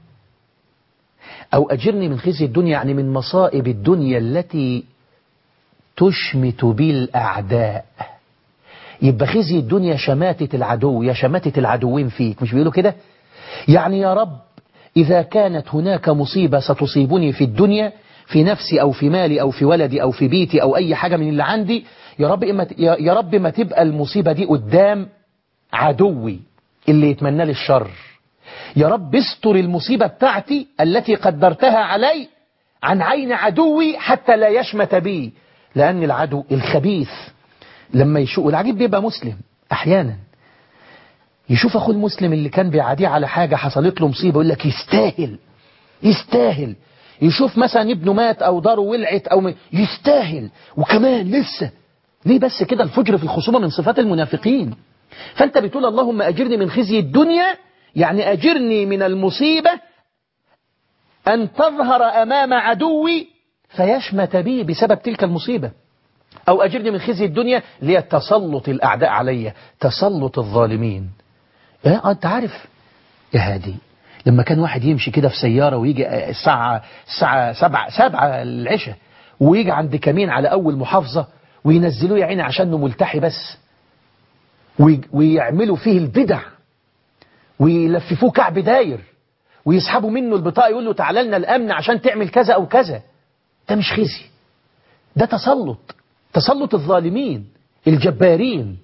أو أجرني من خزي الدنيا يعني من مصائب الدنيا التي تشمت بالأعداء يبقى خزي الدنيا شماتة العدو يا شماتة العدوين فيك مش بيقولوا كده يعني يا رب إذا كانت هناك مصيبة ستصيبني في الدنيا في نفسي أو في مالي أو في ولدي أو في بيتي أو أي حاجة من اللي عندي يا رب إما يا رب ما تبقى المصيبة دي قدام عدوي اللي يتمنى لي الشر يا رب استر المصيبة بتاعتي التي قدرتها علي عن عين عدوي حتى لا يشمت بي لأن العدو الخبيث لما يشوف العجيب بيبقى مسلم أحيانا يشوف أخوه المسلم اللي كان بيعاديه على حاجة حصلت له مصيبة يقول لك يستاهل يستاهل يشوف مثلا ابنه مات أو داره ولعت أو م... يستاهل وكمان لسه ليه بس كده الفجر في الخصومة من صفات المنافقين فأنت بتقول اللهم أجرني من خزي الدنيا يعني أجرني من المصيبة أن تظهر أمام عدوي فيشمت بي بسبب تلك المصيبة أو أجرني من خزي الدنيا ليتسلط الأعداء علي تسلط الظالمين إيه أنت عارف يا هادي لما كان واحد يمشي كده في سيارة ويجي الساعة الساعة سبعة سبعة العشاء ويجي عند كمين على أول محافظة وينزلوه يا عيني عشانه ملتحي بس ويعملوا فيه البدع ويلففوه كعب داير ويسحبوا منه البطاقة يقول له تعالى لنا الأمن عشان تعمل كذا أو كذا ده مش خزي ده تسلط تسلط الظالمين الجبارين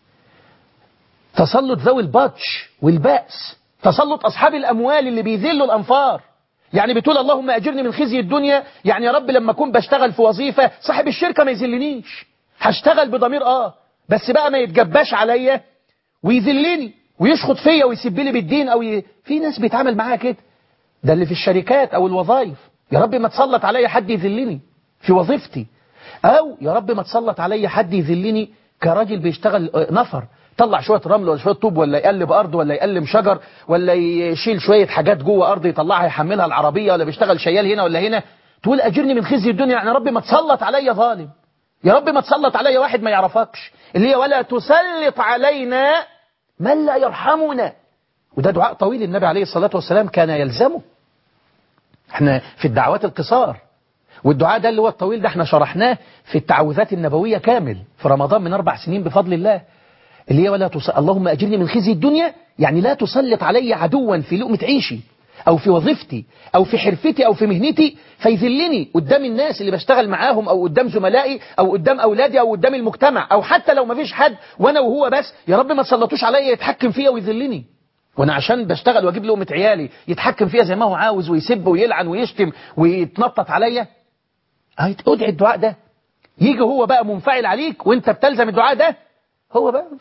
تسلط ذوي البطش والبأس تسلط أصحاب الأموال اللي بيذلوا الأنفار يعني بتقول اللهم أجرني من خزي الدنيا يعني يا رب لما أكون بشتغل في وظيفة صاحب الشركة ما يذلنيش هشتغل بضمير آه بس بقى ما يتجباش عليا ويذلني ويشخط فيا ويسب لي بالدين أو ي... في ناس بيتعامل معاها كده ده اللي في الشركات أو الوظائف يا رب ما تسلط عليا حد يذلني في وظيفتي أو يا رب ما تسلط عليا حد يذلني كراجل بيشتغل نفر طلع شوية رمل ولا شوية طوب ولا يقلب أرض ولا يقلم شجر ولا يشيل شوية حاجات جوه أرض يطلعها يحملها العربية ولا بيشتغل شيال هنا ولا هنا تقول أجرني من خزي الدنيا يعني يا رب ما تسلط عليا ظالم يا رب ما تسلط عليا واحد ما يعرفكش اللي هي ولا تسلط علينا من لا يرحمنا وده دعاء طويل النبي عليه الصلاة والسلام كان يلزمه احنا في الدعوات القصار والدعاء ده اللي هو الطويل ده احنا شرحناه في التعوذات النبوية كامل في رمضان من أربع سنين بفضل الله اللي هي ولا تص... اللهم أجرني من خزي الدنيا يعني لا تسلط علي عدوا في لقمة عيشي أو في وظيفتي أو في حرفتي أو في مهنتي فيذلني قدام الناس اللي بشتغل معاهم أو قدام زملائي أو قدام أولادي أو قدام المجتمع أو حتى لو ما فيش حد وأنا وهو بس يا رب ما تسلطوش عليا يتحكم فيا ويذلني وانا عشان بشتغل واجيب لقمة عيالي يتحكم فيها زي ما هو عاوز ويسب ويلعن ويشتم ويتنطط عليا ادعي الدعاء ده يجي هو بقى منفعل عليك وانت بتلزم الدعاء ده هو بقى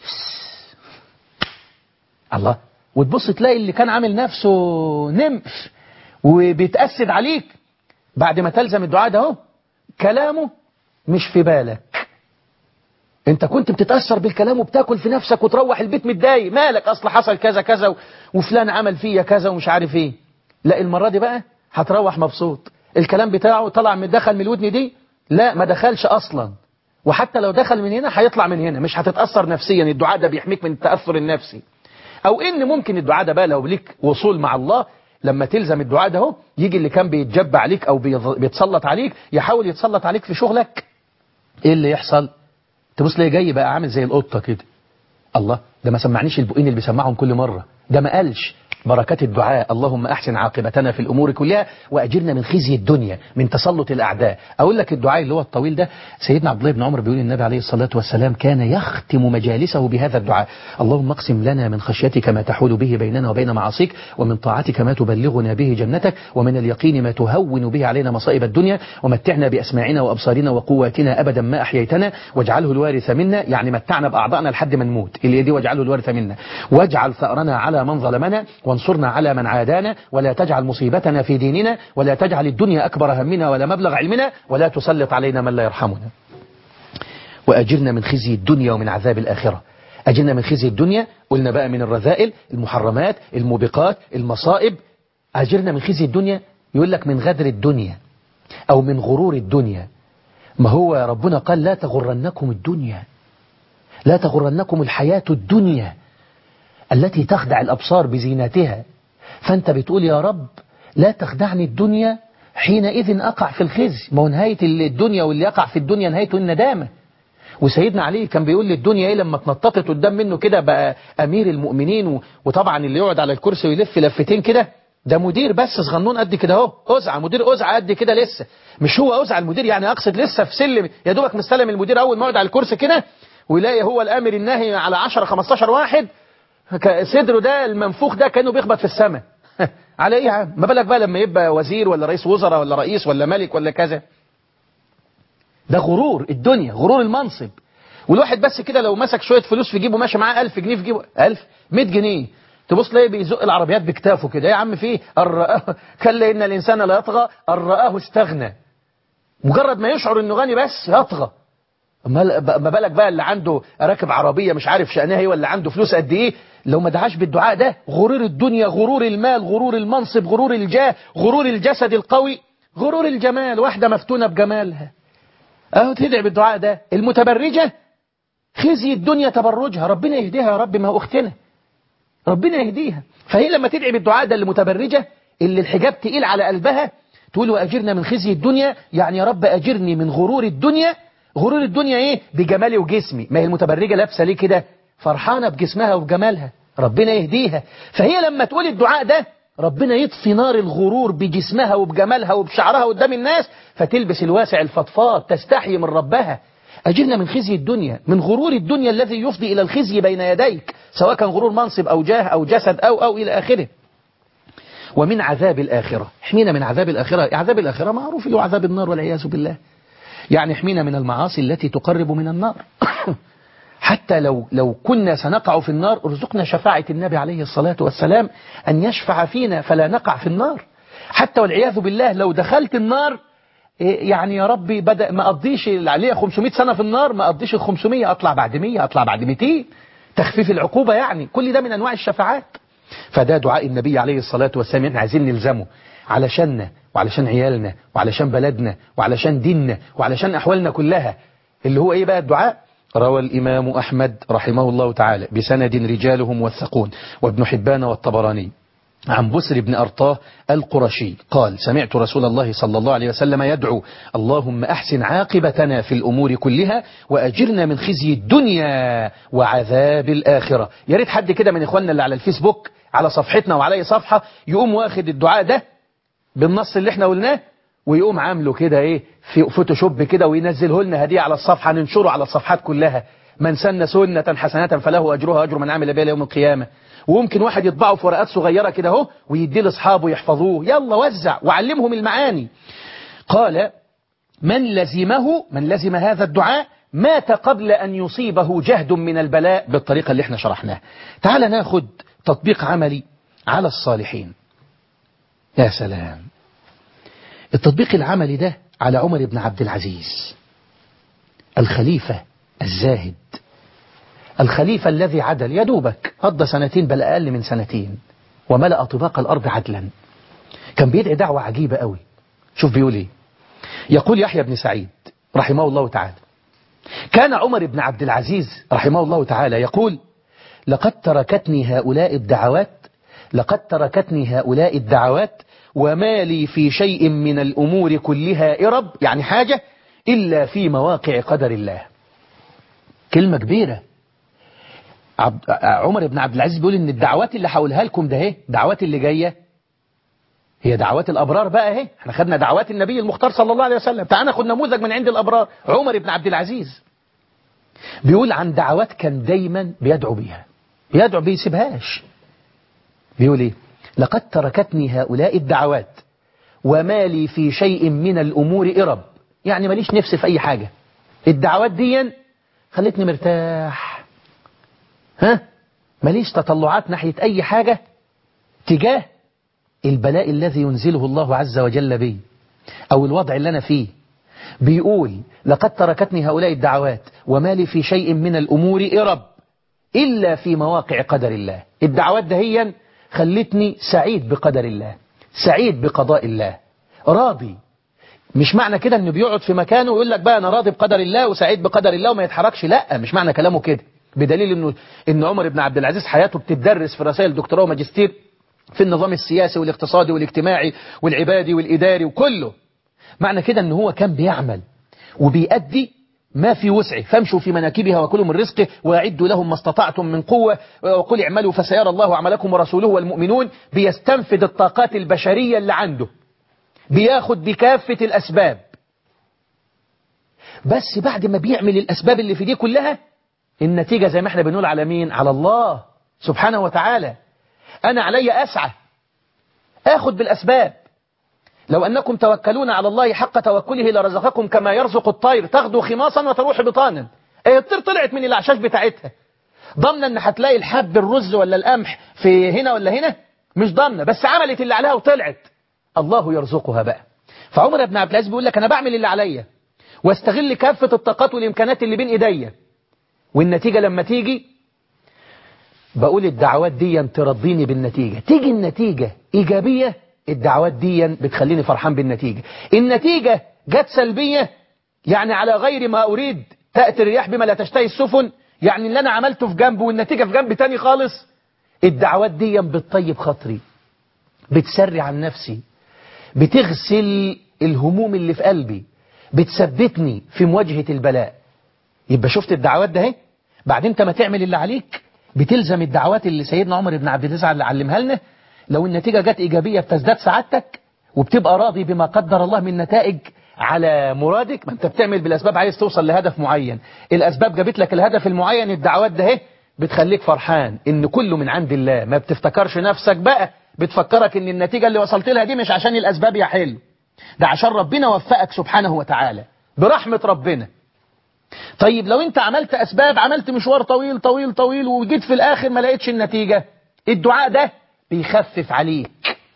الله وتبص تلاقي اللي كان عامل نفسه نمش وبيتأسد عليك بعد ما تلزم الدعاء ده اهو كلامه مش في بالك انت كنت بتتأثر بالكلام وبتاكل في نفسك وتروح البيت متضايق مالك اصل حصل كذا كذا وفلان عمل فيا كذا ومش عارف ايه لا المرة دي بقى هتروح مبسوط الكلام بتاعه طلع من دخل من الودن دي لا ما دخلش اصلا وحتى لو دخل من هنا هيطلع من هنا مش هتتأثر نفسيا الدعاء ده بيحميك من التأثر النفسي او ان ممكن الدعاء ده بقى لو ليك وصول مع الله لما تلزم الدعاء ده اهو يجي اللي كان بيتجب عليك او بيتسلط عليك يحاول يتسلط عليك في شغلك ايه اللي يحصل تبص ليه جاي بقى عامل زي القطة كده الله ده ما سمعنيش البقين اللي بيسمعهم كل مرة ده ما قالش بركات الدعاء اللهم أحسن عاقبتنا في الأمور كلها وأجرنا من خزي الدنيا من تسلط الأعداء أقول لك الدعاء اللي هو الطويل ده سيدنا عبد الله بن عمر بيقول النبي عليه الصلاة والسلام كان يختم مجالسه بهذا الدعاء اللهم اقسم لنا من خشيتك ما تحول به بيننا وبين معاصيك ومن طاعتك ما تبلغنا به جنتك ومن اليقين ما تهون به علينا مصائب الدنيا ومتعنا بأسماعنا وأبصارنا وقواتنا أبدا ما أحييتنا واجعله الوارث منا يعني متعنا بأعضائنا لحد ما نموت اللي دي واجعله الوارث منا واجعل ثأرنا على من ظلمنا وانصرنا على من عادانا ولا تجعل مصيبتنا في ديننا ولا تجعل الدنيا أكبر همنا ولا مبلغ علمنا ولا تسلط علينا من لا يرحمنا وأجرنا من خزي الدنيا ومن عذاب الآخرة أجرنا من خزي الدنيا قلنا بقى من الرذائل المحرمات الموبقات المصائب أجرنا من خزي الدنيا يقول لك من غدر الدنيا أو من غرور الدنيا ما هو ربنا قال لا تغرنكم الدنيا لا تغرنكم الحياة الدنيا التي تخدع الأبصار بزينتها فأنت بتقول يا رب لا تخدعني الدنيا حينئذ أقع في الخزي ما هو نهاية الدنيا واللي يقع في الدنيا نهايته الندامة وسيدنا علي كان بيقول للدنيا ايه لما اتنططت قدام منه كده بقى امير المؤمنين وطبعا اللي يقعد على الكرسي ويلف لفتين كده ده مدير بس صغنون قد كده اهو أزعى مدير أزعى قد كده لسه مش هو أزعى المدير يعني أقصد لسه في سلم يا دوبك مستلم المدير أول ما يقعد على الكرسي كده ويلاقي هو الآمر الناهي على 10 15 واحد صدره ده المنفوخ ده كأنه بيخبط في السماء على ايه يا عم ما بالك بقى لما يبقى وزير ولا رئيس وزراء ولا رئيس ولا ملك ولا كذا ده غرور الدنيا غرور المنصب والواحد بس كده لو مسك شوية فلوس في جيبه ماشي معاه 1000 جنيه في جيبه 1000 100 جنيه تبص تلاقيه بيزق العربيات بكتافه كده يا عم في ايه الرآه كلا ان الانسان لا يطغى الرآه استغنى مجرد ما يشعر انه غني بس يطغى ما بالك بقى اللي عنده راكب عربية مش عارف شأنها ايه ولا عنده فلوس قد ايه لو ما دعاش بالدعاء ده غرور الدنيا غرور المال غرور المنصب غرور الجاه غرور الجسد القوي غرور الجمال واحدة مفتونة بجمالها اهو تدعي بالدعاء ده المتبرجة خزي الدنيا تبرجها ربنا يهديها يا رب ما هو اختنا ربنا يهديها فهي لما تدعي بالدعاء ده المتبرجة اللي الحجاب تقيل على قلبها تقول وأجرنا من خزي الدنيا يعني يا رب أجرني من غرور الدنيا غرور الدنيا ايه بجمالي وجسمي ما هي المتبرجة لابسة ليه كده فرحانة بجسمها وبجمالها ربنا يهديها فهي لما تقول الدعاء ده ربنا يطفي نار الغرور بجسمها وبجمالها وبشعرها قدام الناس فتلبس الواسع الفضفاض تستحي من ربها أجرنا من خزي الدنيا من غرور الدنيا الذي يفضي إلى الخزي بين يديك سواء كان غرور منصب أو جاه أو جسد أو أو إلى آخره ومن عذاب الآخرة احمينا من عذاب الآخرة عذاب الآخرة معروف له عذاب النار والعياذ بالله يعني احمينا من المعاصي التي تقرب من النار حتى لو لو كنا سنقع في النار ارزقنا شفاعة النبي عليه الصلاة والسلام أن يشفع فينا فلا نقع في النار حتى والعياذ بالله لو دخلت النار يعني يا ربي بدأ ما أقضيش اللي عليها 500 سنة في النار ما أقضيش ال 500 أطلع بعد 100 أطلع بعد 200 تخفيف العقوبة يعني كل ده من أنواع الشفاعات فده دعاء النبي عليه الصلاة والسلام احنا عايزين نلزمه علشاننا وعلشان عيالنا وعلشان بلدنا وعلشان ديننا وعلشان أحوالنا كلها اللي هو إيه بقى الدعاء روى الإمام أحمد رحمه الله تعالى بسند رجالهم والثقون وابن حبان والطبراني عن بسر بن أرطاه القرشي قال سمعت رسول الله صلى الله عليه وسلم يدعو اللهم أحسن عاقبتنا في الأمور كلها وأجرنا من خزي الدنيا وعذاب الآخرة يا ريت حد كده من إخواننا اللي على الفيسبوك على صفحتنا وعلى أي صفحة يقوم واخد الدعاء ده بالنص اللي احنا قلناه ويقوم عامله كده ايه في فوتوشوب كده وينزله لنا هديه على الصفحة ننشره على الصفحات كلها من سن سنة حسنة فله أجرها أجر من عمل بها يوم القيامة وممكن واحد يطبعه في ورقات صغيرة كده اهو ويديه لاصحابه يحفظوه يلا وزع وعلمهم المعاني قال من لزمه من لزم هذا الدعاء مات قبل أن يصيبه جهد من البلاء بالطريقة اللي احنا شرحناها تعال ناخد تطبيق عملي على الصالحين يا سلام التطبيق العملي ده على عمر بن عبد العزيز الخليفة الزاهد الخليفة الذي عدل يا دوبك قضى سنتين بل أقل من سنتين وملأ طباق الأرض عدلا كان بيدعي دعوة عجيبة قوي شوف بيقول ايه يقول يحيى بن سعيد رحمه الله تعالى كان عمر بن عبد العزيز رحمه الله تعالى يقول لقد تركتني هؤلاء الدعوات لقد تركتني هؤلاء الدعوات وما لي في شيء من الأمور كلها إرب يعني حاجة إلا في مواقع قدر الله كلمة كبيرة عبد عمر بن عبد العزيز بيقول ان الدعوات اللي هقولها لكم ده اهي دعوات اللي جايه هي دعوات الابرار بقى اهي احنا خدنا دعوات النبي المختار صلى الله عليه وسلم تعال ناخد نموذج من عند الابرار عمر بن عبد العزيز بيقول عن دعوات كان دايما بيدعو بيها بيدعو بيسيبهاش بيقول ايه لقد تركتني هؤلاء الدعوات وما لي في شيء من الامور ارب يعني ماليش نفس في اي حاجه الدعوات دي خلتني مرتاح ها ماليش تطلعات ناحية أي حاجة تجاه البلاء الذي ينزله الله عز وجل بي أو الوضع اللي أنا فيه بيقول لقد تركتني هؤلاء الدعوات وما لي في شيء من الأمور إرب إلا في مواقع قدر الله الدعوات دهيا خلتني سعيد بقدر الله سعيد بقضاء الله راضي مش معنى كده انه بيقعد في مكانه ويقول لك بقى انا راضي بقدر الله وسعيد بقدر الله وما يتحركش لا مش معنى كلامه كده بدليل انه ان عمر بن عبد العزيز حياته بتدرس في رسائل دكتوراه وماجستير في النظام السياسي والاقتصادي والاجتماعي والعبادي والاداري وكله معنى كده ان هو كان بيعمل وبيأدي ما في وسعه فامشوا في مناكبها وكلوا من رزقه واعدوا لهم ما استطعتم من قوة وقل اعملوا فسيرى الله عملكم ورسوله والمؤمنون بيستنفذ الطاقات البشرية اللي عنده بياخد بكافة الأسباب بس بعد ما بيعمل الأسباب اللي في دي كلها النتيجة زي ما احنا بنقول على مين على الله سبحانه وتعالى أنا علي أسعى آخذ بالأسباب لو أنكم توكلون على الله حق توكله لرزقكم كما يرزق الطير تغدو خماصا وتروح بطانا ايه الطير طلعت من الأعشاش بتاعتها ضمن ان هتلاقي الحب الرز ولا القمح في هنا ولا هنا مش ضامنه بس عملت اللي عليها وطلعت الله يرزقها بقى فعمر بن عبد العزيز بيقول لك انا بعمل اللي عليا واستغل كافة الطاقات والامكانات اللي بين ايديا والنتيجة لما تيجي بقول الدعوات دي ترضيني بالنتيجة تيجي النتيجة إيجابية الدعوات دي بتخليني فرحان بالنتيجة النتيجة جت سلبية يعني على غير ما أريد تأتي الرياح بما لا تشتهي السفن يعني اللي أنا عملته في جنب والنتيجة في جنب تاني خالص الدعوات دي بتطيب خاطري بتسري عن نفسي بتغسل الهموم اللي في قلبي بتثبتني في مواجهة البلاء يبقى شفت الدعوات ده اهي بعد انت ما تعمل اللي عليك بتلزم الدعوات اللي سيدنا عمر بن عبد العزيز اللي علمها لنا لو النتيجة جت إيجابية بتزداد سعادتك وبتبقى راضي بما قدر الله من نتائج على مرادك ما انت بتعمل بالأسباب عايز توصل لهدف معين الأسباب جابت لك الهدف المعين الدعوات ده اهي بتخليك فرحان ان كله من عند الله ما بتفتكرش نفسك بقى بتفكرك ان النتيجة اللي وصلت لها دي مش عشان الأسباب يا حلو ده عشان ربنا وفقك سبحانه وتعالى برحمة ربنا طيب لو انت عملت أسباب عملت مشوار طويل طويل طويل وجيت في الآخر ما لقيتش النتيجة الدعاء ده بيخفف عليك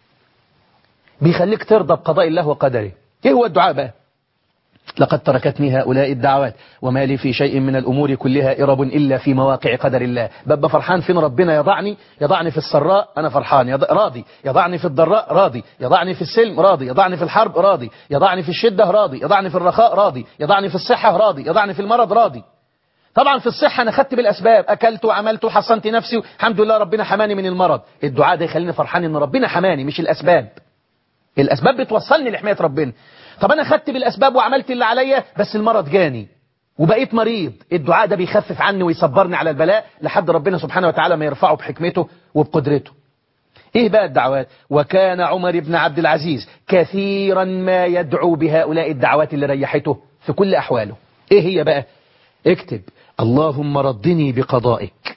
بيخليك ترضى بقضاء الله وقدره ايه هو الدعاء بقى لقد تركتني هؤلاء الدعوات وما لي في شيء من الأمور كلها إرب إلا في مواقع قدر الله ببقى فرحان فين ربنا يضعني يضعني في السراء أنا فرحان يض... راضي يضعني في الضراء راضي يضعني في السلم راضي يضعني في الحرب راضي يضعني في الشدة راضي يضعني في الرخاء راضي يضعني في الصحة راضي يضعني في المرض راضي طبعا في الصحة أنا خدت بالأسباب أكلت وعملت وحصنت نفسي الحمد لله ربنا حماني من المرض الدعاء ده يخليني فرحان إن ربنا حماني مش الأسباب الأسباب بتوصلني لحماية ربنا طب أنا خدت بالأسباب وعملت اللي عليا بس المرض جاني وبقيت مريض الدعاء ده بيخفف عني ويصبرني على البلاء لحد ربنا سبحانه وتعالى ما يرفعه بحكمته وبقدرته ايه بقى الدعوات وكان عمر بن عبد العزيز كثيرا ما يدعو بهؤلاء الدعوات اللي ريحته في كل أحواله ايه هي بقى اكتب اللهم ردني بقضائك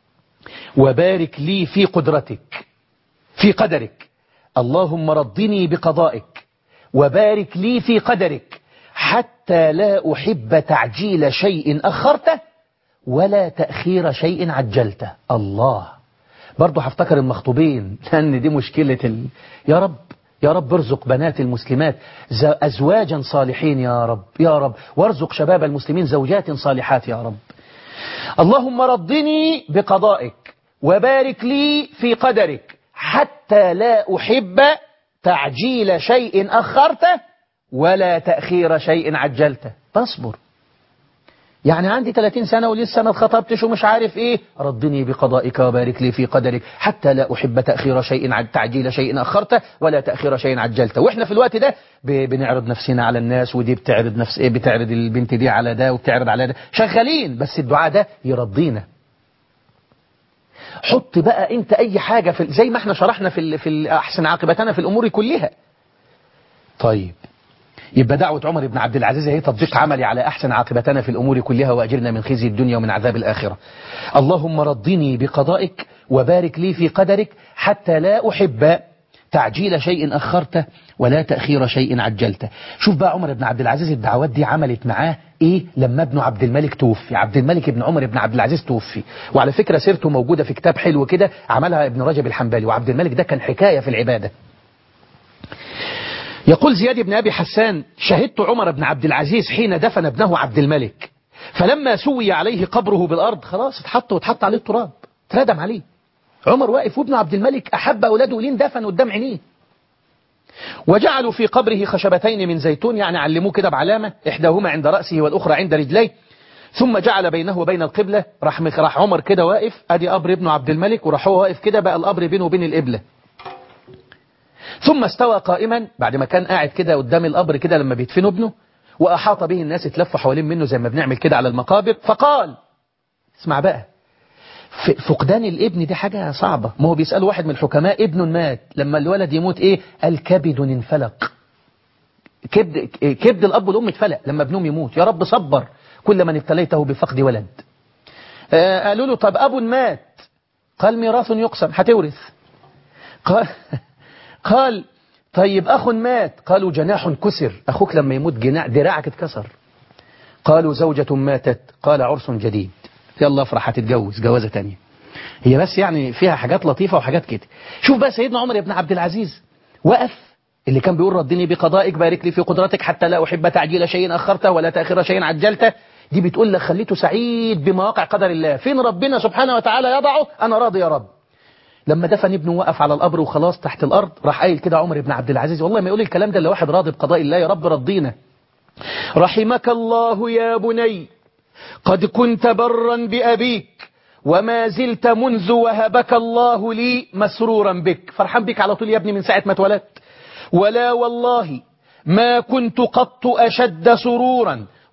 وبارك لي في قدرتك في قدرك اللهم ردني بقضائك وبارك لي في قدرك حتى لا أحب تعجيل شيء أخرته ولا تأخير شيء عجلته الله برضو هفتكر المخطوبين لأن دي مشكلة ال... يا رب يا رب ارزق بنات المسلمات أزواجا صالحين يا رب يا رب وارزق شباب المسلمين زوجات صالحات يا رب اللهم رضني بقضائك وبارك لي في قدرك حتى لا أحب تعجيل شيء أخرته ولا تأخير شيء عجلته تصبر يعني عندي 30 سنة ولسه ما اتخطبتش ومش عارف ايه ردني بقضائك وبارك لي في قدرك حتى لا أحب تأخير شيء عن تعجيل شيء أخرته ولا تأخير شيء عجلته واحنا في الوقت ده بنعرض نفسنا على الناس ودي بتعرض نفس ايه بتعرض البنت دي على ده وبتعرض على ده شغالين بس الدعاء ده يرضينا حط بقى انت اي حاجة في زي ما احنا شرحنا في في احسن عاقبتنا في الامور كلها طيب يبقى دعوة عمر بن عبد العزيز هي تطبيق عملي على أحسن عاقبتنا في الأمور كلها وأجرنا من خزي الدنيا ومن عذاب الآخرة اللهم رضني بقضائك وبارك لي في قدرك حتى لا أحب تعجيل شيء أخرته ولا تأخير شيء عجلته شوف بقى عمر بن عبد العزيز الدعوات دي عملت معاه إيه لما ابنه عبد الملك توفي عبد الملك بن عمر بن عبد العزيز توفي وعلى فكرة سيرته موجودة في كتاب حلو كده عملها ابن رجب الحنبلي وعبد الملك ده كان حكاية في العبادة يقول زياد بن أبي حسان شهدت عمر بن عبد العزيز حين دفن ابنه عبد الملك فلما سوي عليه قبره بالأرض خلاص اتحط واتحط عليه التراب تردم عليه عمر واقف وابن عبد الملك أحب أولاده لين دفن قدام عينيه وجعلوا في قبره خشبتين من زيتون يعني علموه كده بعلامة إحداهما عند رأسه والأخرى عند رجليه ثم جعل بينه وبين القبلة راح راح عمر كده واقف ادي قبر ابنه عبد الملك وراح هو واقف كده بقى القبر بينه وبين القبلة ثم استوى قائما بعد ما كان قاعد كده قدام القبر كده لما بيدفنوا ابنه وأحاط به الناس اتلفوا حوالين منه زي ما بنعمل كده على المقابر فقال اسمع بقى فقدان الابن دي حاجة صعبة ما هو بيسأل واحد من الحكماء ابن مات لما الولد يموت ايه الكبد انفلق كبد, كبد الأب والأم اتفلق لما ابنهم يموت يا رب صبر كل من ابتليته بفقد ولد آه قالوا له طب أب مات قال ميراث يقسم هتورث قال قال طيب أخ مات قالوا جناح كسر أخوك لما يموت جناح دراعك اتكسر قالوا زوجة ماتت قال عرس جديد يلا افرح هتتجوز جوازة تانية هي بس يعني فيها حاجات لطيفة وحاجات كده شوف بقى سيدنا عمر بن عبد العزيز وقف اللي كان بيقول ردني بقضائك بارك لي في قدرتك حتى لا أحب تعجيل شيء أخرته ولا تأخير شيء عجلته دي بتقول لك خليته سعيد بمواقع قدر الله فين ربنا سبحانه وتعالى يضعه أنا راضي يا رب لما دفن ابنه وقف على القبر وخلاص تحت الأرض راح قايل كده عمر بن عبد العزيز والله ما يقول الكلام ده الا واحد راضي بقضاء الله يا رب رضينا رحمك الله يا بني قد كنت برا بأبيك وما زلت منذ وهبك الله لي مسرورا بك فرحان بك على طول يا ابني من ساعة ما اتولدت ولا والله ما كنت قط أشد سرورا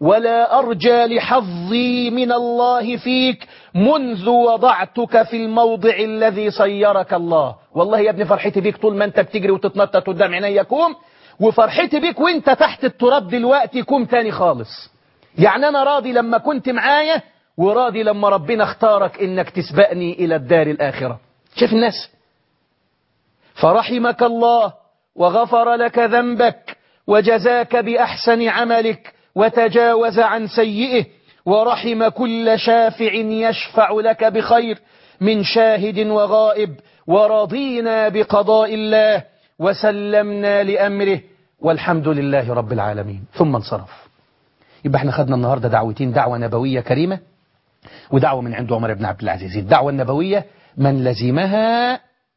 ولا أرجى لحظي من الله فيك منذ وضعتك في الموضع الذي صيرك الله والله يا ابني فرحتي بيك طول ما انت بتجري وتتنطط قدام عينيا كوم وفرحتي بيك وانت تحت التراب دلوقتي كوم تاني خالص يعني انا راضي لما كنت معايا وراضي لما ربنا اختارك انك تسبقني الى الدار الاخرة شايف الناس فرحمك الله وغفر لك ذنبك وجزاك بأحسن عملك وتجاوز عن سيئه ورحم كل شافع يشفع لك بخير من شاهد وغائب ورضينا بقضاء الله وسلمنا لأمره والحمد لله رب العالمين ثم انصرف يبقى احنا خدنا النهاردة دعوتين دعوة نبوية كريمة ودعوة من عند عمر بن عبد العزيز الدعوة النبوية من لزمها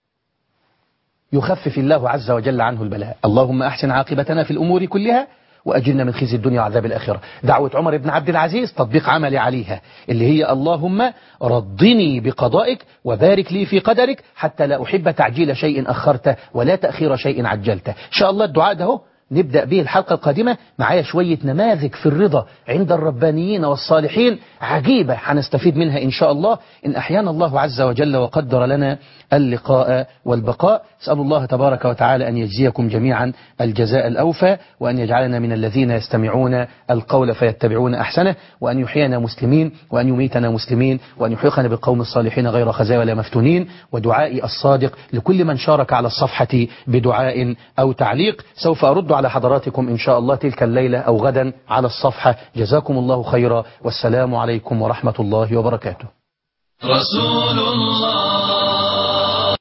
يخفف الله عز وجل عنه البلاء اللهم أحسن عاقبتنا في الأمور كلها وأجلنا من خزي الدنيا وعذاب الآخرة دعوة عمر بن عبد العزيز تطبيق عملي عليها اللي هي اللهم رضني بقضائك وبارك لي في قدرك حتى لا أحب تعجيل شيء أخرته ولا تأخير شيء عجلته إن شاء الله الدعاء ده نبدأ به الحلقة القادمة معايا شوية نماذج في الرضا عند الربانيين والصالحين عجيبة هنستفيد منها إن شاء الله إن أحيانا الله عز وجل وقدر لنا اللقاء والبقاء أسأل الله تبارك وتعالى أن يجزيكم جميعا الجزاء الأوفى وأن يجعلنا من الذين يستمعون القول فيتبعون أحسنه وأن يحيينا مسلمين وأن يميتنا مسلمين وأن يحيقنا بالقوم الصالحين غير خزايا ولا مفتونين ودعائي الصادق لكل من شارك على الصفحة بدعاء أو تعليق سوف أرد على حضراتكم إن شاء الله تلك الليلة أو غدا على الصفحة جزاكم الله خيرا والسلام عليكم ورحمة الله وبركاته رسول الله